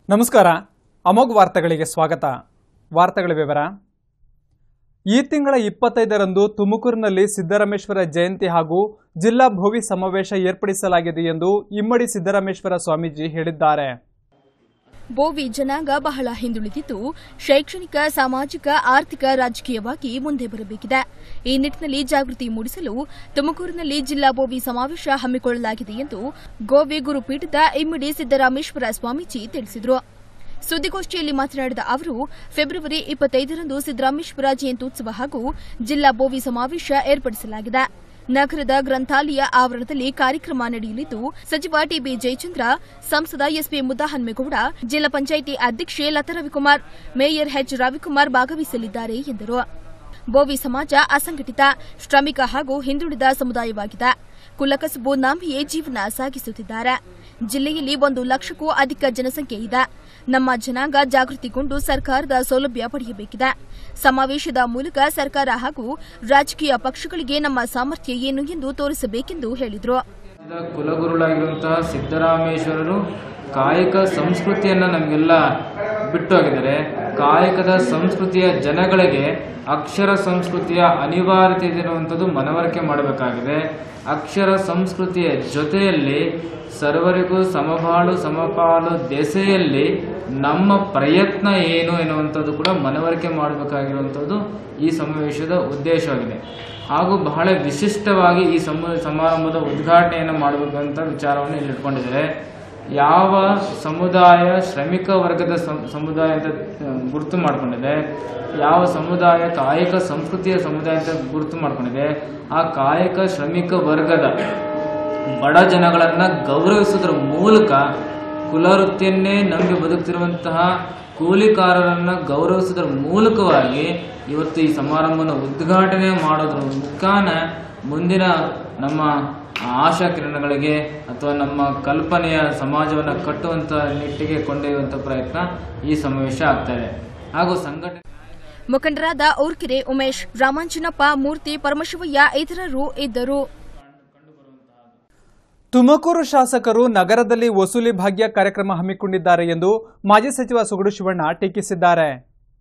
ನಮಸ್ಕಾರ ಅಮೋಘ್ ವಾರ್ತೆಗಳಿಗೆ ಸ್ವಾಗತ ವಾರ್ತೆಗಳ ವಿವರ ಈ ತಿಂಗಳ ಇಪ್ಪತ್ತೈದರಂದು ತುಮಕೂರಿನಲ್ಲಿ ಸಿದ್ದರಾಮೇಶ್ವರ ಜಯಂತಿ ಹಾಗೂ ಜಿಲ್ಲಾ ಭೋವಿ ಸಮಾವೇಶ ಏರ್ಪಡಿಸಲಾಗಿದೆ ಎಂದು ಇಮ್ಮಡಿ ಸಿದ್ದರಾಮೇಶ್ವರ ಸ್ವಾಮೀಜಿ ಹೇಳಿದ್ದಾರೆ ಬೋವಿ ಜನಾಂಗ ಬಹಳ ಹಿಂದುಳಿದಿದ್ದು ಶೈಕ್ಷಣಿಕ ಸಾಮಾಜಿಕ ಆರ್ಥಿಕ ರಾಜಕೀಯವಾಗಿ ಮುಂದೆ ಬರಬೇಕಿದೆ ಈ ನಿಟ್ಟಿನಲ್ಲಿ ಜಾಗೃತಿ ಮೂಡಿಸಲು ತುಮಕೂರಿನಲ್ಲಿ ಜಿಲ್ಲಾ ಬೋವಿ ಸಮಾವೇಶ ಹಮ್ಮಿಕೊಳ್ಳಲಾಗಿದೆ ಎಂದು ಗೋವೆ ಗುರುಪೀಠದ ಇಮ್ಮಡಿ ಸಿದ್ದರಾಮೇಶ್ವರ ಸ್ವಾಮೀಜಿ ತಿಳಿಸಿದರು ಸುದ್ದಿಗೋಷ್ಠಿಯಲ್ಲಿ ಮಾತನಾಡಿದ ಅವರು ಫೆಬ್ರವರಿ ಇಪ್ಪತ್ತೈದರಂದು ಸಿದ್ದರಾಮೇಶ್ವರ ಜಯಂತ್ಯುತ್ಸವ ಹಾಗೂ ಜಿಲ್ಲಾ ಬೋವಿ ಸಮಾವೇಶ ಏರ್ಪಡಿಸಲಾಗಿದೆ ನಗರದ ಗ್ರಂಥಾಲಯ ಆವರಣದಲ್ಲಿ ಕಾರ್ಯಕ್ರಮ ನಡೆಯಲಿದ್ದು ಸಚಿವ ಟಿಬಿ ಜಯಚಂದ್ರ ಸಂಸದ ಎಸ್ಪಿ ಮುದ್ದಹನ್ಮೇಗೌಡ ಜಿಲ್ಲಾ ಪಂಚಾಯಿತಿ ಅಧ್ಯಕ್ಷೆ ಲತಾ ರವಿಕುಮಾರ್ ಮೇಯರ್ ಎಚ್ ರವಿಕುಮಾರ್ ಭಾಗವಹಿಸಲಿದ್ದಾರೆ ಎಂದರು ಬೋವಿ ಸಮಾಜ ಅಸಂಘಟಿತ ಶ್ರಮಿಕ ಹಾಗೂ ಹಿಂದುಳಿದ ಸಮುದಾಯವಾಗಿದೆ ಕುಲಕಸಬು ನಂಬಿಯೇ ಜೀವನ ಸಾಗಿಸುತ್ತಿದ್ದಾರೆ ಜಿಲ್ಲೆಯಲ್ಲಿ ಒಂದು ಲಕ್ಷಕ್ಕೂ ಅಧಿಕ ಜನಸಂಖ್ಯೆ ಇದೆ ನಮ್ಮ ಜನಾಂಗ ಜಾಗೃತಿಗೊಂಡು ಸರ್ಕಾರದ ಸೌಲಭ್ಯ ಪಡೆಯಬೇಕಿದೆ ಸಮಾವೇಶದ ಮೂಲಕ ಸರ್ಕಾರ ಹಾಗೂ ರಾಜಕೀಯ ಪಕ್ಷಗಳಿಗೆ ನಮ್ಮ ಸಾಮರ್ಥ್ಯ ಏನು ಎಂದು ತೋರಿಸಬೇಕೆಂದು ಹೇಳಿದರು ಕುಲಗುರುಳಾಗಿರುವಂತಹ ಸಿದ್ದರಾಮೇಶ್ವರರು ಕಾಯಕ ಸಂಸ್ಕೃತಿಯನ್ನು ನಮಗೆಲ್ಲ ಬಿಟ್ಟು ಹೋಗಿದ್ದಾರೆ ಕಾಯಕದ ಸಂಸ್ಕೃತಿಯ ಜನಗಳಿಗೆ ಅಕ್ಷರ ಸಂಸ್ಕೃತಿಯ ಅನಿವಾರ್ಯತೆ ಇದೆ ಅನ್ನುವಂಥದ್ದು ಮನವರಿಕೆ ಮಾಡಬೇಕಾಗಿದೆ ಅಕ್ಷರ ಸಂಸ್ಕೃತಿಯ ಜೊತೆಯಲ್ಲಿ ಸರ್ವರಿಗೂ ಸಮಬಾಳು ಸಮಪಾಲು ದೆಸೆಯಲ್ಲಿ ನಮ್ಮ ಪ್ರಯತ್ನ ಏನು ಎನ್ನುವಂಥದ್ದು ಕೂಡ ಮನವರಿಕೆ ಮಾಡಬೇಕಾಗಿರುವಂಥದ್ದು ಈ ಸಮಾವೇಶದ ಉದ್ದೇಶವಾಗಿದೆ ಹಾಗೂ ಬಹಳ ವಿಶಿಷ್ಟವಾಗಿ ಈ ಸಮ ಸಮಾರಂಭದ ಉದ್ಘಾಟನೆಯನ್ನು ಮಾಡಬೇಕಂತ ವಿಚಾರವನ್ನು ಇಲ್ಲಿ ಇಟ್ಕೊಂಡಿದ್ದಾರೆ ಯಾವ ಸಮುದಾಯ ಶ್ರಮಿಕ ವರ್ಗದ ಸಂ- ಸಮುದಾಯ ಅಂತ ಆ, ಗುರುತು ಮಾಡಿಕೊಂಡಿದೆ ಯಾವ ಸಮುದಾಯ ಕಾಯಕ ಸಂಸ್ಕೃತಿಯ ಸಮುದಾಯ ಅಂತ ಗುರುತು ಮಾಡಿಕೊಂಡಿದೆ ಆ ಕಾಯಕ ಶ್ರಮಿಕ ವರ್ಗದ ಬಡ ಜನಗಳನ್ನು ಗೌರವಿಸೋದ್ರ ಮೂಲಕ ಕುಲವೃತ್ತಿಯನ್ನೇ ನಂಬಿ ಬದುಕ್ತಿರುವಂತಹ ಕೂಲಿಕಾರರನ್ನು ಗೌರವಿಸೋದ್ರ ಮೂಲಕವಾಗಿ ಇವತ್ತು ಈ ಸಮಾರಂಭನ ಉದ್ಘಾಟನೆ ಮಾಡೋದ್ರ ಮುಖಾನ ಮುಂದಿನ ನಮ್ಮ ಆಶಾ ಕಿರಣಗಳಿಗೆ ಅಥವಾ ನಮ್ಮ ಕಲ್ಪನೆಯ ಸಮಾಜವನ್ನು ಕಟ್ಟುವಂಥ ನಿಟ್ಟಿಗೆ ಕೊಂಡೊಯ್ಯುವಂಥ ಪ್ರಯತ್ನ ಈ ಸಮಾವೇಶ ಆಗ್ತಾ ಇದೆ ಹಾಗೂ ಸಂಘಟನೆ ಮುಖಂಡರಾದ ಊರ್ಕೆರೆ ಉಮೇಶ್ ರಾಮಾಂಜನಪ್ಪ ಮೂರ್ತಿ ಪರಮಶಿವಯ್ಯ ಇತರರು ಇದ್ದರು ತುಮಕೂರು ಶಾಸಕರು ನಗರದಲ್ಲಿ ವಸೂಲಿ ಭಾಗ್ಯ ಕಾರ್ಯಕ್ರಮ ಹಮ್ಮಿಕೊಂಡಿದ್ದಾರೆ ಎಂದು ಮಾಜಿ ಸಚಿವ ಸುಗಡು ಶಿವಣ್ಣ ಟೀಕಿಸಿದ್ದಾರೆ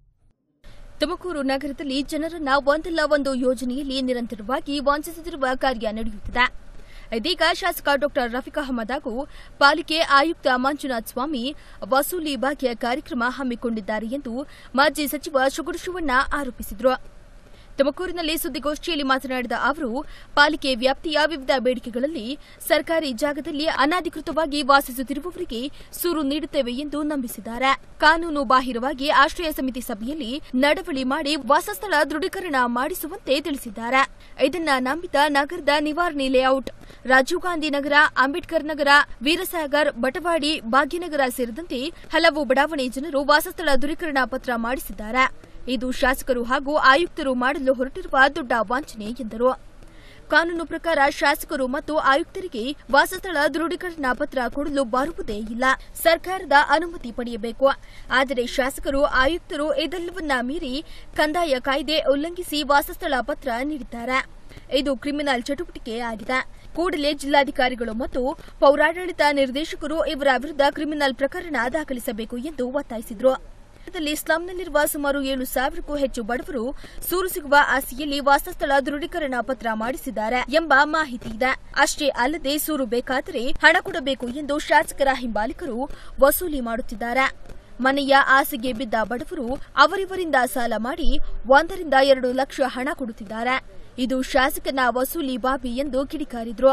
ತುಮಕೂರು ನಗರದಲ್ಲಿ ಜನರನ್ನ ಒಂದಲ್ಲ ಒಂದು ಯೋಜನೆಯಲ್ಲಿ ನಿರಂತರವಾಗಿ ವಂಚಿಸುತ್ತಿರುವ ಕಾರ್ಯ ನಡೆಯುತ್ತಿದೆ ಇದೀಗ ಶಾಸಕ ಡಾ ರಫೀಕ್ ಅಹಮದ್ ಹಾಗೂ ಪಾಲಿಕೆ ಆಯುಕ್ತ ಮಂಜುನಾಥ್ ಸ್ವಾಮಿ ವಸೂಲಿ ಭಾಗ್ಯ ಕಾರ್ಯಕ್ರಮ ಹಮ್ಮಿಕೊಂಡಿದ್ದಾರೆ ಎಂದು ಮಾಜಿ ಸಚಿವ ಶುಗುರು ಶಿವಣ್ಣ ಆರೋಪಿಸಿದರು ತುಮಕೂರಿನಲ್ಲಿ ಸುದ್ದಿಗೋಷ್ಠಿಯಲ್ಲಿ ಮಾತನಾಡಿದ ಅವರು ಪಾಲಿಕೆ ವ್ಯಾಪ್ತಿಯ ವಿವಿಧ ಬೇಡಿಕೆಗಳಲ್ಲಿ ಸರ್ಕಾರಿ ಜಾಗದಲ್ಲಿ ಅನಧಿಕೃತವಾಗಿ ವಾಸಿಸುತ್ತಿರುವವರಿಗೆ ಸೂರು ನೀಡುತ್ತೇವೆ ಎಂದು ನಂಬಿಸಿದ್ದಾರೆ ಕಾನೂನು ಬಾಹಿರವಾಗಿ ಆಶ್ರಯ ಸಮಿತಿ ಸಭೆಯಲ್ಲಿ ನಡವಳಿ ಮಾಡಿ ವಾಸಸ್ಥಳ ದೃಢೀಕರಣ ಮಾಡಿಸುವಂತೆ ತಿಳಿಸಿದ್ದಾರೆ ಇದನ್ನ ನಂಬಿದ ನಗರದ ನಿವಾರಣೆ ಲೇಔಟ್ ರಾಜೀವ್ ಗಾಂಧಿ ನಗರ ಅಂಬೇಡ್ಕರ್ ನಗರ ವೀರಸಾಗರ್ ಬಟವಾಡಿ ಭಾಗ್ಯನಗರ ಸೇರಿದಂತೆ ಹಲವು ಬಡಾವಣೆ ಜನರು ವಾಸಸ್ಥಳ ದೃಢೀಕರಣ ಪತ್ರ ಮಾಡಿಸಿದ್ದಾರೆ ಇದು ಶಾಸಕರು ಹಾಗೂ ಆಯುಕ್ತರು ಮಾಡಲು ಹೊರಟಿರುವ ದೊಡ್ಡ ವಂಚನೆ ಎಂದರು ಕಾನೂನು ಪ್ರಕಾರ ಶಾಸಕರು ಮತ್ತು ಆಯುಕ್ತರಿಗೆ ವಾಸಸ್ಥಳ ದೃಢೀಕರಣ ಪತ್ರ ಕೊಡಲು ಬರುವುದೇ ಇಲ್ಲ ಸರ್ಕಾರದ ಅನುಮತಿ ಪಡೆಯಬೇಕು ಆದರೆ ಶಾಸಕರು ಆಯುಕ್ತರು ಇದೆಲ್ಲವನ್ನ ಮೀರಿ ಕಂದಾಯ ಕಾಯ್ದೆ ಉಲ್ಲಂಘಿಸಿ ವಾಸಸ್ಥಳ ಪತ್ರ ನೀಡಿದ್ದಾರೆ ಇದು ಕ್ರಿಮಿನಲ್ ಚಟುವಟಿಕೆ ಆಗಿದೆ ಕೂಡಲೇ ಜಿಲ್ಲಾಧಿಕಾರಿಗಳು ಮತ್ತು ಪೌರಾಡಳಿತ ನಿರ್ದೇಶಕರು ಇವರ ವಿರುದ್ಧ ಕ್ರಿಮಿನಲ್ ಪ್ರಕರಣ ದಾಖಲಿಸಬೇಕು ಎಂದು ಒತ್ತಾಯಿಸಿದರು ನಗರದಲ್ಲಿ ಸ್ಲಂನಲ್ಲಿರುವ ಸುಮಾರು ಏಳು ಸಾವಿರಕ್ಕೂ ಹೆಚ್ಚು ಬಡವರು ಸೂರು ಸಿಗುವ ಆಸೆಯಲ್ಲಿ ವಾಸಸ್ಥಳ ದೃಢೀಕರಣ ಪತ್ರ ಮಾಡಿಸಿದ್ದಾರೆ ಎಂಬ ಮಾಹಿತಿ ಇದೆ ಅಷ್ಟೇ ಅಲ್ಲದೆ ಸೂರು ಬೇಕಾದರೆ ಹಣ ಕೊಡಬೇಕು ಎಂದು ಶಾಸಕರ ಹಿಂಬಾಲಿಕರು ವಸೂಲಿ ಮಾಡುತ್ತಿದ್ದಾರೆ ಮನೆಯ ಆಸೆಗೆ ಬಿದ್ದ ಬಡವರು ಅವರಿವರಿಂದ ಸಾಲ ಮಾಡಿ ಒಂದರಿಂದ ಎರಡು ಲಕ್ಷ ಹಣ ಕೊಡುತ್ತಿದ್ದಾರೆ ಇದು ಶಾಸಕನ ವಸೂಲಿ ಬಾಬಿ ಎಂದು ಕಿಡಿಕಾರಿದ್ರು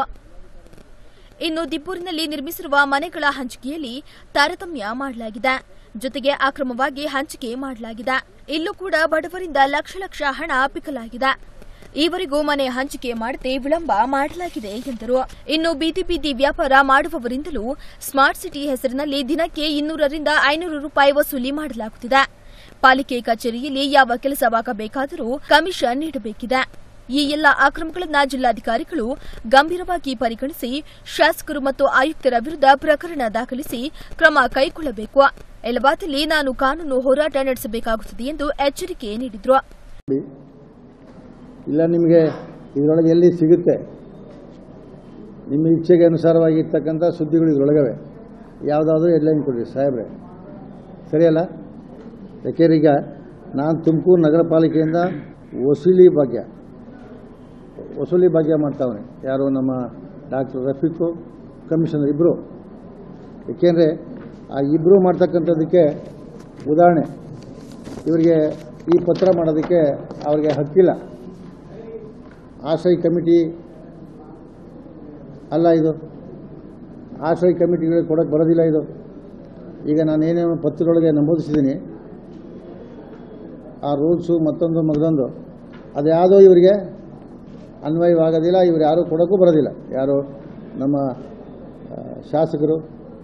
ಇನ್ನು ದಿಬ್ಬೂರಿನಲ್ಲಿ ನಿರ್ಮಿಸಿರುವ ಮನೆಗಳ ಹಂಚಿಕೆಯಲ್ಲಿ ತಾರತಮ್ಯ ಮಾಡಲಾಗಿದೆ ಜೊತೆಗೆ ಅಕ್ರಮವಾಗಿ ಹಂಚಿಕೆ ಮಾಡಲಾಗಿದೆ ಇಲ್ಲೂ ಕೂಡ ಬಡವರಿಂದ ಲಕ್ಷ ಲಕ್ಷ ಹಣ ಅಪ್ಪಿಕಲಾಗಿದೆ ಈವರೆಗೂ ಮನೆ ಹಂಚಿಕೆ ಮಾಡದೆ ವಿಳಂಬ ಮಾಡಲಾಗಿದೆ ಎಂದರು ಇನ್ನು ಬೀದಿ ಬೀದಿ ವ್ಯಾಪಾರ ಮಾಡುವವರಿಂದಲೂ ಸ್ಮಾರ್ಟ್ ಸಿಟಿ ಹೆಸರಿನಲ್ಲಿ ದಿನಕ್ಕೆ ಇನ್ನೂರರಿಂದ ಐನೂರು ರೂಪಾಯಿ ವಸೂಲಿ ಮಾಡಲಾಗುತ್ತಿದೆ ಪಾಲಿಕೆ ಕಚೇರಿಯಲ್ಲಿ ಯಾವ ಕೆಲಸವಾಗಬೇಕಾದರೂ ಕಮಿಷನ್ ನೀಡಬೇಕಿದೆ ಈ ಎಲ್ಲ ಅಕ್ರಮಗಳನ್ನ ಜಿಲ್ಲಾಧಿಕಾರಿಗಳು ಗಂಭೀರವಾಗಿ ಪರಿಗಣಿಸಿ ಶಾಸಕರು ಮತ್ತು ಆಯುಕ್ತರ ವಿರುದ್ಧ ಪ್ರಕರಣ ದಾಖಲಿಸಿ ಕ್ರಮ ಕೈಗೊಳ್ಳಬೇಕು ಇಲ್ಲವಾದಲ್ಲಿ ನಾನು ಕಾನೂನು ಹೋರಾಟ ನಡೆಸಬೇಕಾಗುತ್ತದೆ ಎಂದು ಎಚ್ಚರಿಕೆ ನೀಡಿದರು ನೋಡಿ ಇಲ್ಲ ನಿಮಗೆ ಇದರೊಳಗೆ ಎಲ್ಲಿ ಸಿಗುತ್ತೆ ನಿಮ್ಮ ಇಚ್ಛೆಗೆ ಅನುಸಾರವಾಗಿರ್ತಕ್ಕಂಥ ಸುದ್ದಿಗಳು ಇದರೊಳಗವೆ ಯಾವುದಾದ್ರೂ ಹೆಡ್ಲೈನ್ ಕೊಡಿ ಸಾಹೇಬ್ರೆ ಸರಿಯಲ್ಲ ಯಾಕೆಂದ್ರೆ ಈಗ ನಾನು ತುಮಕೂರು ನಗರ ಪಾಲಿಕೆಯಿಂದ ವಸೂಲಿ ಭಾಗ್ಯ ವಸೂಲಿ ಭಾಗ್ಯ ಮಾಡ್ತಾವನೆ ಯಾರು ನಮ್ಮ ಡಾಕ್ಟರ್ ರಫೀಕು ಕಮಿಷನರ್ ಇಬ್ಬರು ಏಕೆಂದರೆ ಆ ಇಬ್ಬರು ಮಾಡ್ತಕ್ಕಂಥದ್ದಕ್ಕೆ ಉದಾಹರಣೆ ಇವರಿಗೆ ಈ ಪತ್ರ ಮಾಡೋದಕ್ಕೆ ಅವ್ರಿಗೆ ಹಕ್ಕಿಲ್ಲ ಆಶ್ರಯ ಕಮಿಟಿ ಅಲ್ಲ ಇದು ಆಶ್ರಯ ಕಮಿಟಿಗಳಿಗೆ ಕೊಡೋಕ್ಕೆ ಬರೋದಿಲ್ಲ ಇದು ಈಗ ನಾನೇನೇನು ಪತ್ರದೊಳಗೆ ನಮೂದಿಸಿದ್ದೀನಿ ಆ ರೂಲ್ಸು ಮತ್ತೊಂದು ಮಗದೊಂದು ಅದು ಯಾವುದೋ ಇವರಿಗೆ ಅನ್ವಯವಾಗೋದಿಲ್ಲ ಇವ್ರು ಯಾರು ಕೊಡೋಕ್ಕೂ ಬರೋದಿಲ್ಲ ಯಾರು ನಮ್ಮ ಆ, ಶಾಸಕರು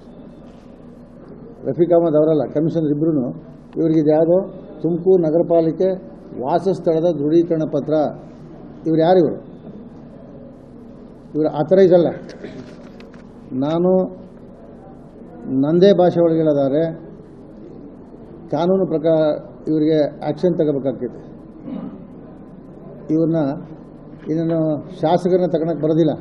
ರಫೀಕ್ ಅಹಮದ್ ಅವರಲ್ಲ ಕಮಿಷನರ್ ಇಬ್ಬರೂ ಇವರಿಗೆ ಇದ್ಯಾವುದೋ ತುಮಕೂರು ನಗರ ಪಾಲಿಕೆ ವಾಸಸ್ಥಳದ ದೃಢೀಕರಣ ಪತ್ರ ಇವ್ರು ಯಾರು ಇವರು ಇವರು ಆಥರೈಸ್ ಅಲ್ಲ ನಾನು ನಂದೇ ಭಾಷೆ ಒಳಗೆ ಹೇಳೋದಾದ್ರೆ ಕಾನೂನು ಪ್ರಕಾರ ಇವರಿಗೆ ಆ್ಯಕ್ಷನ್ ತಗೋಬೇಕಾಗ್ತೈತೆ ಇವ್ರನ್ನ ಇನ್ನೇನು ಶಾಸಕರನ್ನ ತಗೊಳಕ್ಕೆ ಬರೋದಿಲ್ಲ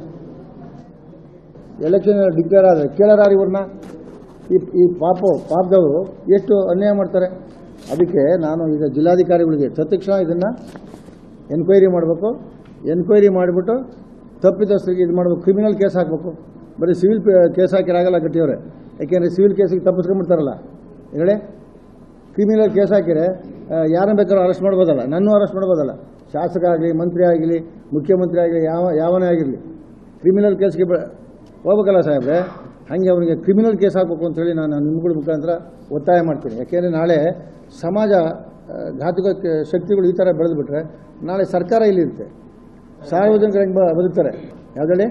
ಎಲೆಕ್ಷನ್ ಡಿಕ್ಲೇರ್ ಆದರೆ ಕೇಳಾರ ಇವ್ರನ್ನ ಈ ಈ ಪಾಪು ಪಾಪದವರು ಎಷ್ಟು ಅನ್ಯಾಯ ಮಾಡ್ತಾರೆ ಅದಕ್ಕೆ ನಾನು ಈಗ ಜಿಲ್ಲಾಧಿಕಾರಿಗಳಿಗೆ ತತ್ಕ್ಷಣ ಇದನ್ನು ಎನ್ಕ್ವೈರಿ ಮಾಡಬೇಕು ಎನ್ಕ್ವೈರಿ ಮಾಡಿಬಿಟ್ಟು ತಪ್ಪಿತಸ್ಥರಿಗೆ ಇದು ಮಾಡಬೇಕು ಕ್ರಿಮಿನಲ್ ಕೇಸ್ ಹಾಕಬೇಕು ಬರೀ ಸಿವಿಲ್ ಕೇಸ್ ಹಾಕಿರಾಗಲ್ಲ ಗಟ್ಟಿಯವ್ರೆ ಯಾಕೆಂದರೆ ಸಿವಿಲ್ ಕೇಸಿಗೆ ತಪ್ಪಿಸ್ಕೊಂಡ್ಬಿಡ್ತಾರಲ್ಲ ಹೇಳಿ ಕ್ರಿಮಿನಲ್ ಕೇಸ್ ಹಾಕಿದ್ರೆ ಆ, ಯಾರನ್ನ ಬೇಕಾದ್ರೂ ಅರೆಸ್ಟ್ ಮಾಡ್ಬೋದಲ್ಲ ನನ್ನೂ ಅರೆಸ್ಟ್ ಮಾಡ್ಬೋದಲ್ಲ ಶಾಸಕ ಆಗಲಿ ಮಂತ್ರಿ ಆಗಲಿ ಮುಖ್ಯಮಂತ್ರಿ ಆಗಲಿ ಯಾವ ಯಾವನೇ ಆಗಿರಲಿ ಕ್ರಿಮಿನಲ್ ಕೇಸ್ಗೆ ಬ ಹೋಗ್ಬೇಕಲ್ಲ ಸಾಹೇಬ್ರೆ ಹಾಗೆ ಅವನಿಗೆ ಕ್ರಿಮಿನಲ್ ಕೇಸ್ ಹಾಕಬೇಕು ಅಂತೇಳಿ ನಾನು ನಿಮ್ಗಳ ಮುಖಾಂತರ ಒತ್ತಾಯ ಮಾಡ್ತೀನಿ ಯಾಕೆಂದರೆ ನಾಳೆ ಸಮಾಜ ಆ, ಘಾತುಕ ಕ- ಶಕ್ತಿಗಳು ಈ ಥರ ಬೆಳೆದ್ಬಿಟ್ರೆ ನಾಳೆ ಸರ್ಕಾರ ಇಲ್ಲಿರುತ್ತೆ ಸಾರ್ವಜನಿಕರು ಹೆಂಗೆ ಬ- ಬದುಕ್ತಾರೆ ಯಾವುದೇಳಿ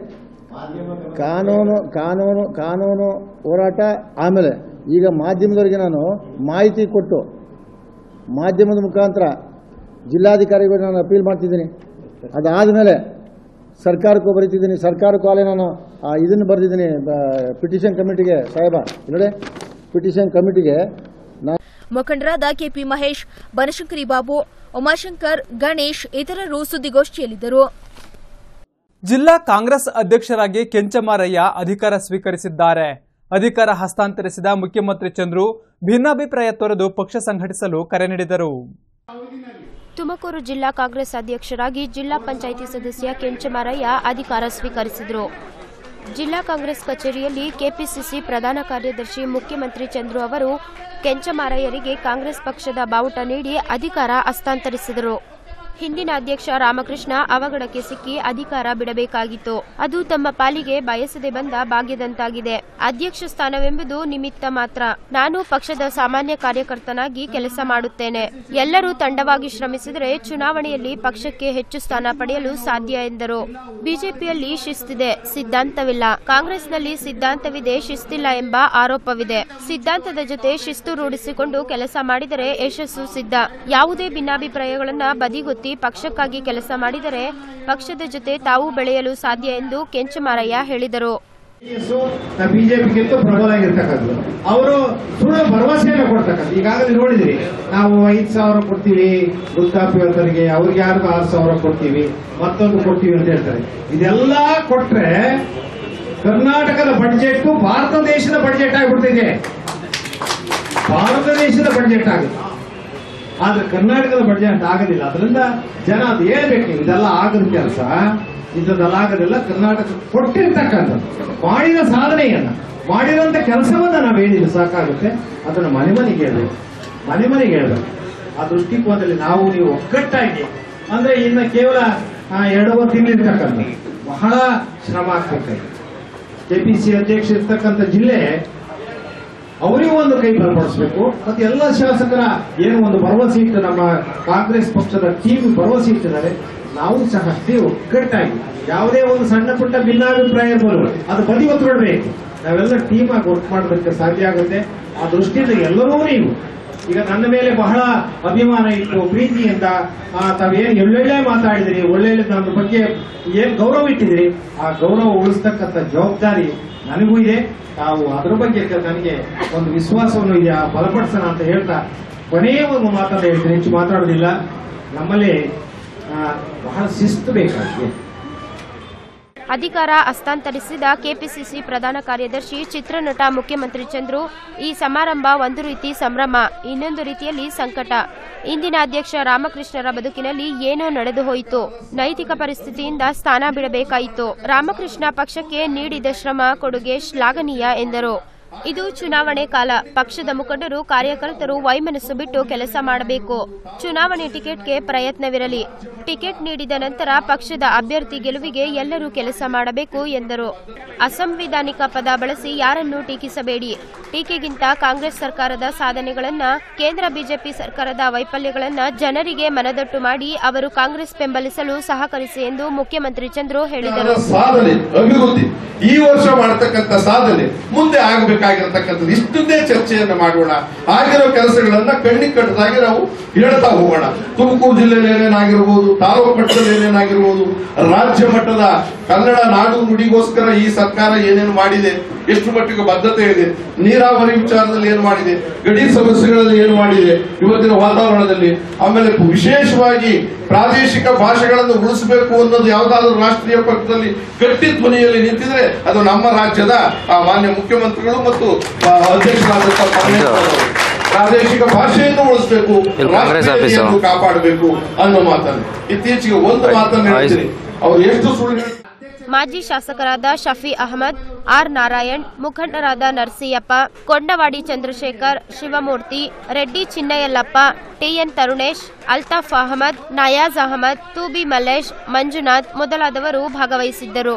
ಕಾನೂನು ಕಾನೂನು ಕಾನೂನು ಹೋರಾಟ ಆಮೇಲೆ ಈಗ ಮಾಧ್ಯಮದವರಿಗೆ ನಾನು ಮಾಹಿತಿ ಕೊಟ್ಟು ಮಾಧ್ಯಮದ ಮುಖಾಂತರ ಜಿಲ್ಲಾಧಿಕಾರಿಗಳು ನಾನು ಅಪೀಲ್ ಮಾಡ್ತಿದ್ದೀನಿ ಅದಾದಮೇಲೆ ಸರ್ಕಾರಕ್ಕೂ ಬರೀತಿದ್ದೀನಿ ಸರ್ಕಾರಕ್ಕೂ ಅಲ್ಲೇ ನಾನು ಆ ಇದನ್ನು ಬರೆದಿದ್ದೀನಿ ಪಿಟಿಷನ್ ಕಮಿಟಿಗೆ ಸಾಹೇಬ ನೋಡಿ ಪಿಟಿಷನ್ ಕಮಿಟಿಗೆ ನಾನು ಮುಖಂಡರಾದ ಕೆಪಿ ಮಹೇಶ್ ಬನಶಂಕರಿ ಬಾಬು ಉಮಾಶಂಕರ್ ಗಣೇಶ್ ಇತರರು ಸುದ್ದಿಗೋಷ್ಠಿಯಲ್ಲಿದ್ದರು ಜಿಲ್ಲಾ ಕಾಂಗ್ರೆಸ್ ಅಧ್ಯಕ್ಷರಾಗಿ ಕೆಂಚಮಾರಯ್ಯ ಅಧಿಕಾರ ಸ್ವೀಕರಿಸಿದ್ದಾರೆ ಅಧಿಕಾರ ಹಸ್ತಾಂತರಿಸಿದ ಮುಖ್ಯಮಂತ್ರಿ ಚಂದ್ರು ಭಿನ್ನಾಭಿಪ್ರಾಯ ತೊರೆದು ಪಕ್ಷ ಸಂಘಟಿಸಲು ಕರೆ ನೀಡಿದರು ತುಮಕೂರು ಜಿಲ್ಲಾ ಕಾಂಗ್ರೆಸ್ ಅಧ್ಯಕ್ಷರಾಗಿ ಜಿಲ್ಲಾ ಪಂಚಾಯಿತಿ ಸದಸ್ಯ ಕೆಂಚಮಾರಯ್ಯ ಅಧಿಕಾರ ಸ್ವೀಕರಿಸಿದರು ಜಿಲ್ಲಾ ಕಾಂಗ್ರೆಸ್ ಕಚೇರಿಯಲ್ಲಿ ಕೆಪಿಸಿಸಿ ಪ್ರಧಾನ ಕಾರ್ಯದರ್ಶಿ ಮುಖ್ಯಮಂತ್ರಿ ಚಂದ್ರು ಅವರು ಕೆಂಚಮಾರಯ್ಯರಿಗೆ ಕಾಂಗ್ರೆಸ್ ಪಕ್ಷದ ಬಾವುಟ ನೀಡಿ ಅಧಿಕಾರ ಹಸ್ತಾಂತರಿಸಿದರು ಹಿಂದಿನ ಅಧ್ಯಕ್ಷ ರಾಮಕೃಷ್ಣ ಅವಘಡಕ್ಕೆ ಸಿಕ್ಕಿ ಅಧಿಕಾರ ಬಿಡಬೇಕಾಗಿತ್ತು ಅದು ತಮ್ಮ ಪಾಲಿಗೆ ಬಯಸದೆ ಬಂದ ಭಾಗ್ಯದಂತಾಗಿದೆ ಅಧ್ಯಕ್ಷ ಸ್ಥಾನವೆಂಬುದು ನಿಮಿತ್ತ ಮಾತ್ರ ನಾನು ಪಕ್ಷದ ಸಾಮಾನ್ಯ ಕಾರ್ಯಕರ್ತನಾಗಿ ಕೆಲಸ ಮಾಡುತ್ತೇನೆ ಎಲ್ಲರೂ ತಂಡವಾಗಿ ಶ್ರಮಿಸಿದರೆ ಚುನಾವಣೆಯಲ್ಲಿ ಪಕ್ಷಕ್ಕೆ ಹೆಚ್ಚು ಸ್ಥಾನ ಪಡೆಯಲು ಸಾಧ್ಯ ಎಂದರು ಬಿಜೆಪಿಯಲ್ಲಿ ಶಿಸ್ತಿದೆ ಸಿದ್ಧಾಂತವಿಲ್ಲ ಕಾಂಗ್ರೆಸ್ನಲ್ಲಿ ಸಿದ್ಧಾಂತವಿದೆ ಶಿಸ್ತಿಲ್ಲ ಎಂಬ ಆರೋಪವಿದೆ ಸಿದ್ಧಾಂತದ ಜೊತೆ ಶಿಸ್ತು ರೂಢಿಸಿಕೊಂಡು ಕೆಲಸ ಮಾಡಿದರೆ ಯಶಸ್ಸು ಸಿದ್ಧ ಯಾವುದೇ ಭಿನ್ನಾಭಿಪ್ರಾಯಗಳನ್ನ ಬದಿಗೊತ್ತಿ ಪಕ್ಷಕ್ಕಾಗಿ ಕೆಲಸ ಮಾಡಿದರೆ ಪಕ್ಷದ ಜೊತೆ ತಾವು ಬೆಳೆಯಲು ಸಾಧ್ಯ ಎಂದು ಕೆಂಚಮಾರಯ್ಯ ಹೇಳಿದರು ಬಿಜೆಪಿಗಿಂತ ಪ್ರಬಲ ಆಗಿರ್ತಕ್ಕಂಥದ್ದು ಅವರು ಸುಳ್ಳು ಭರವಸೆಯನ್ನು ಕೊಡ್ತಕ್ಕಂಥ ಈಗಾಗಲೇ ನೋಡಿದ್ರಿ ನಾವು ಐದ್ ಸಾವಿರ ಕೊಡ್ತೀವಿ ವೃದ್ಧಾಪ್ಯವಂತರಿಗೆ ಅವ್ರಿಗೆ ಯಾರಿಗೂ ಆರು ಸಾವಿರ ಕೊಡ್ತೀವಿ ಮತ್ತೊಂದು ಕೊಡ್ತೀವಿ ಅಂತ ಹೇಳ್ತಾರೆ ಇದೆಲ್ಲ ಕೊಟ್ರೆ ಕರ್ನಾಟಕದ ಬಡ್ಜೆಟ್ ಭಾರತ ದೇಶದ ಬಡ್ಜೆಟ್ ಆಗಿಬಿಡ್ತಿದೆ ಭಾರತ ದೇಶದ ಬಡ್ಜೆಟ್ ಆಗುತ್ತೆ ಆದ್ರೆ ಕರ್ನಾಟಕದ ಬಡ್ಜೆಟ್ ಆಗೋದಿಲ್ಲ ಅದರಿಂದ ಜನ ಅದು ಹೇಳ್ಬೇಕು ಇದೆಲ್ಲ ಆಗದ ಕೆಲಸ ಇಂಥದ್ದೆಲ್ಲ ಆಗೋದಿಲ್ಲ ಕರ್ನಾಟಕ ಕೊಟ್ಟಿರ್ತಕ್ಕಂಥದ್ದು ಮಾಡಿದ ಸಾಧನೆಯನ್ನ ಮಾಡಿರುವಂತ ಕೆಲಸವನ್ನ ನಾವು ಹೇಳಿದ್ರೆ ಸಾಕಾಗುತ್ತೆ ಅದನ್ನ ಮನೆ ಮನೆಗೆ ಹೇಳ್ಬೇಕು ಮನೆ ಮನೆಗೆ ಹೇಳ್ಬೇಕು ಆ ದೃಷ್ಟಿಕೋನದಲ್ಲಿ ನಾವು ನೀವು ಒಗ್ಗಟ್ಟಾಗಿ ಅಂದ್ರೆ ಇನ್ನು ಕೇವಲ ಆ, ಎರಡೂವರೆ ತಿಂಗಳಿರ್ತಕ್ಕಂಥ ಬಹಳ ಶ್ರಮ ಆಗ್ಬೇಕಾಗಿದೆ ಕೆಪಿಸಿ ಅಧ್ಯಕ್ಷ ಇರ್ತಕ್ಕಂಥ ಜಿಲ್ಲೆ ಅವರಿಗೂ ಒಂದು ಕೈ ಬಲಪಡಿಸಬೇಕು ಮತ್ತೆ ಎಲ್ಲ ಶಾಸಕರ ಏನು ಒಂದು ಭರವಸೆ ಇಟ್ಟು ನಮ್ಮ ಕಾಂಗ್ರೆಸ್ ಪಕ್ಷದ ಟೀಮ್ ಭರವಸೆ ಇಟ್ಟಿದ್ದಾರೆ ನಾವು ಸಹ ಅಷ್ಟೇ ಒಗ್ಗಟ್ಟಾಗಿ ಯಾವುದೇ ಒಂದು ಸಣ್ಣ ಪುಟ್ಟ ಭಿನ್ನಾಭಿಪ್ರಾಯ ಇರ್ಬೋದು ಅದು ಬದಿ ಹೊತ್ಕೊಳ್ಬೇಕು ನಾವೆಲ್ಲ ಟೀಮ್ ಆಗಿ ವರ್ಕ್ ಮಾಡೋದಕ್ಕೆ ಸಾಧ್ಯ ಆಗುತ್ತೆ ಆ ದೃಷ್ಟಿಯಿಂದ ಎಲ್ಲರೂ ನೀವು ಈಗ ನನ್ನ ಮೇಲೆ ಬಹಳ ಅಭಿಮಾನ ಇಟ್ಟು ಪ್ರೀತಿಯಿಂದ ಆ, ತಾವೇನು ಒಳ್ಳೊಳ್ಳೆ ಮಾತಾಡಿದಿರಿ ಒಳ್ಳೊಳ್ಳೆ ನನ್ನ ಬಗ್ಗೆ ಏನ್ ಗೌರವ ಇಟ್ಟಿದಿರಿ ಆ ಗೌರವ ಉಳಿಸ್ತಕ್ಕಂಥ ಜವಾಬ್ದಾರಿ ನನಗೂ ಇದೆ ತಾವು ಅದ್ರ ಬಗ್ಗೆ ಕ- ನನಗೆ ಒಂದು ವಿಶ್ವಾಸವನ್ನು ಇದೆ ಆ ಬಲಪಡಿಸೋಣ ಅಂತ ಹೇಳ್ತಾ ಕೊನೆಯ ಒಂದು ಮಾತನ್ನ ಹೇಳ್ತೀನಿ ಹೆಚ್ಚು ಮಾತಾಡೋದಿಲ್ಲ ನಮ್ಮಲ್ಲಿ ಆ, ಬಹಳ ಶಿಸ್ತು ಬೇಕಾಗಿದೆ ಅಧಿಕಾರ ಹಸ್ತಾಂತರಿಸಿದ ಕೆಪಿಸಿಸಿ ಪ್ರಧಾನ ಕಾರ್ಯದರ್ಶಿ ಚಿತ್ರನಟ ಮುಖ್ಯಮಂತ್ರಿ ಚಂದ್ರು ಈ ಸಮಾರಂಭ ಒಂದು ರೀತಿ ಸಂಭ್ರಮ ಇನ್ನೊಂದು ರೀತಿಯಲ್ಲಿ ಸಂಕಟ ಇಂದಿನ ಅಧ್ಯಕ್ಷ ರಾಮಕೃಷ್ಣರ ಬದುಕಿನಲ್ಲಿ ಏನೋ ನಡೆದು ಹೋಯಿತು ನೈತಿಕ ಪರಿಸ್ಥಿತಿಯಿಂದ ಸ್ಥಾನ ಬಿಡಬೇಕಾಯಿತು ರಾಮಕೃಷ್ಣ ಪಕ್ಷಕ್ಕೆ ನೀಡಿದ ಶ್ರಮ ಕೊಡುಗೆ ಶ್ಲಾಘನೀಯ ಎಂದರು ಇದು ಚುನಾವಣೆ ಕಾಲ ಪಕ್ಷದ ಮುಖಂಡರು ಕಾರ್ಯಕರ್ತರು ವೈಮನಸ್ಸು ಬಿಟ್ಟು ಕೆಲಸ ಮಾಡಬೇಕು ಚುನಾವಣೆ ಟಿಕೆಟ್ಗೆ ಪ್ರಯತ್ನವಿರಲಿ ಟಿಕೆಟ್ ನೀಡಿದ ನಂತರ ಪಕ್ಷದ ಅಭ್ಯರ್ಥಿ ಗೆಲುವಿಗೆ ಎಲ್ಲರೂ ಕೆಲಸ ಮಾಡಬೇಕು ಎಂದರು ಅಸಂವಿಧಾನಿಕ ಪದ ಬಳಸಿ ಯಾರನ್ನೂ ಟೀಕಿಸಬೇಡಿ ಟೀಕೆಗಿಂತ ಕಾಂಗ್ರೆಸ್ ಸರ್ಕಾರದ ಸಾಧನೆಗಳನ್ನ ಕೇಂದ್ರ ಬಿಜೆಪಿ ಸರ್ಕಾರದ ವೈಫಲ್ಯಗಳನ್ನ ಜನರಿಗೆ ಮನದಟ್ಟು ಮಾಡಿ ಅವರು ಕಾಂಗ್ರೆಸ್ ಬೆಂಬಲಿಸಲು ಸಹಕರಿಸಿ ಎಂದು ಮುಖ್ಯಮಂತ್ರಿ ಚಂದ್ರು ಹೇಳಿದರು ಸಾಧನೆ ಅಭಿವೃದ್ಧಿ ಈ ವರ್ಷ ಮಾಡತಕ್ಕಂಥ ಸಾಧನೆ ಮುಂದೆ ಆಗಬೇಕಾಗಿರತಕ್ಕಂಥದ್ದು ಇಷ್ಟನ್ನೇ ಚರ್ಚೆಯನ್ನ ಮಾಡೋಣ ಆಗಿರೋ ಕೆಲಸಗಳನ್ನ ಕಣ್ಣಿಗೆ ಕಟ್ಟದಾಗಿ ನಾವು ಹೇಳ್ತಾ ಹೋಗೋಣ ತುಮಕೂರು ಜಿಲ್ಲೆಯಲ್ಲಿ ಏನೇನಾಗಿರ್ಬೋದು ತಾಲೂಕು ಮಟ್ಟದಲ್ಲಿ ಏನೇನಾಗಿರ್ಬೋದು ರಾಜ್ಯ ಮಟ್ಟದ ಕನ್ನಡ ನಾಡು ನುಡಿಗೋಸ್ಕರ ಈ ಸರ್ಕಾರ ಏನೇನು ಮಾಡಿದೆ ಎಷ್ಟು ಮಟ್ಟಿಗೆ ಬದ್ಧತೆ ಇದೆ ನೀರಾವರಿ ವಿಚಾರದಲ್ಲಿ ಏನು ಮಾಡಿದೆ ಗಡಿ ಸಮಸ್ಯೆಗಳಲ್ಲಿ ಏನು ಮಾಡಿದೆ ಇವತ್ತಿನ ವಾತಾವರಣದಲ್ಲಿ ಆಮೇಲೆ ವಿಶೇಷವಾಗಿ ಪ್ರಾದೇಶಿಕ ಭಾಷೆಗಳನ್ನು ಉಳಿಸಬೇಕು ಅನ್ನೋದು ಯಾವುದಾದ್ರೂ ರಾಷ್ಟ್ರೀಯ ಪಕ್ಷದಲ್ಲಿ ಗಟ್ಟಿ ಧ್ವನಿಯಲ್ಲಿ ನಿಂತಿದ್ರೆ ಅದು ನಮ್ಮ ರಾಜ್ಯದ ಆ, ಮಾನ್ಯ ಮುಖ್ಯಮಂತ್ರಿಗಳು ಮತ್ತು ಆ, ಅಧ್ಯಕ್ಷರಾದಂತಹ ಪರಮೇಶ್ವರ್ ಅವರು. ಪ್ರಾದೇಶಿಕ ಭಾಷೆಯನ್ನು ಉಳಿಸಬೇಕು ಇಲ್ಲಿ ಕಾಂಗ್ರೆಸ್ ರಾಷ್ಟ್ರೀಯತೆಯನ್ನು ಆಫೀಸು. ಕಾಪಾಡಬೇಕು ಅನ್ನೋ ಮಾತನ್ನು ಇತ್ತೀಚೆಗೆ ಒಂದು ಮಾತನ್ನು ಹೇಳ್ತೀನಿ ಅವ್ರು ಎಷ್ಟು ಸುಳ್ಳು ಹೇಳ್ತಾರೆ ಮಾಜಿ ಶಾಸಕರಾದ ಶಫಿ ಅಹಮದ್ ಆರ್ ನಾರಾಯಣ್ ಮುಖಂಡರಾದ ನರಸಿಯಪ್ಪ ಕೊಂಡವಾಡಿ ಚಂದ್ರಶೇಖರ್ ಶಿವಮೂರ್ತಿ ರೆಡ್ಡಿ ಚಿನ್ನಯಲ್ಲಪ್ಪ ಟಿಎನ್ ತರುಣೇಶ್ ಅಲ್ತಾಫ್ ಅಹಮದ್ ನಯಾಜ್ ಅಹಮದ್ ತೂಬಿ ಮಲ್ಲೇಶ್ ಮಂಜುನಾಥ್ ಮೊದಲಾದವರು ಭಾಗವಹಿಸಿದ್ದರು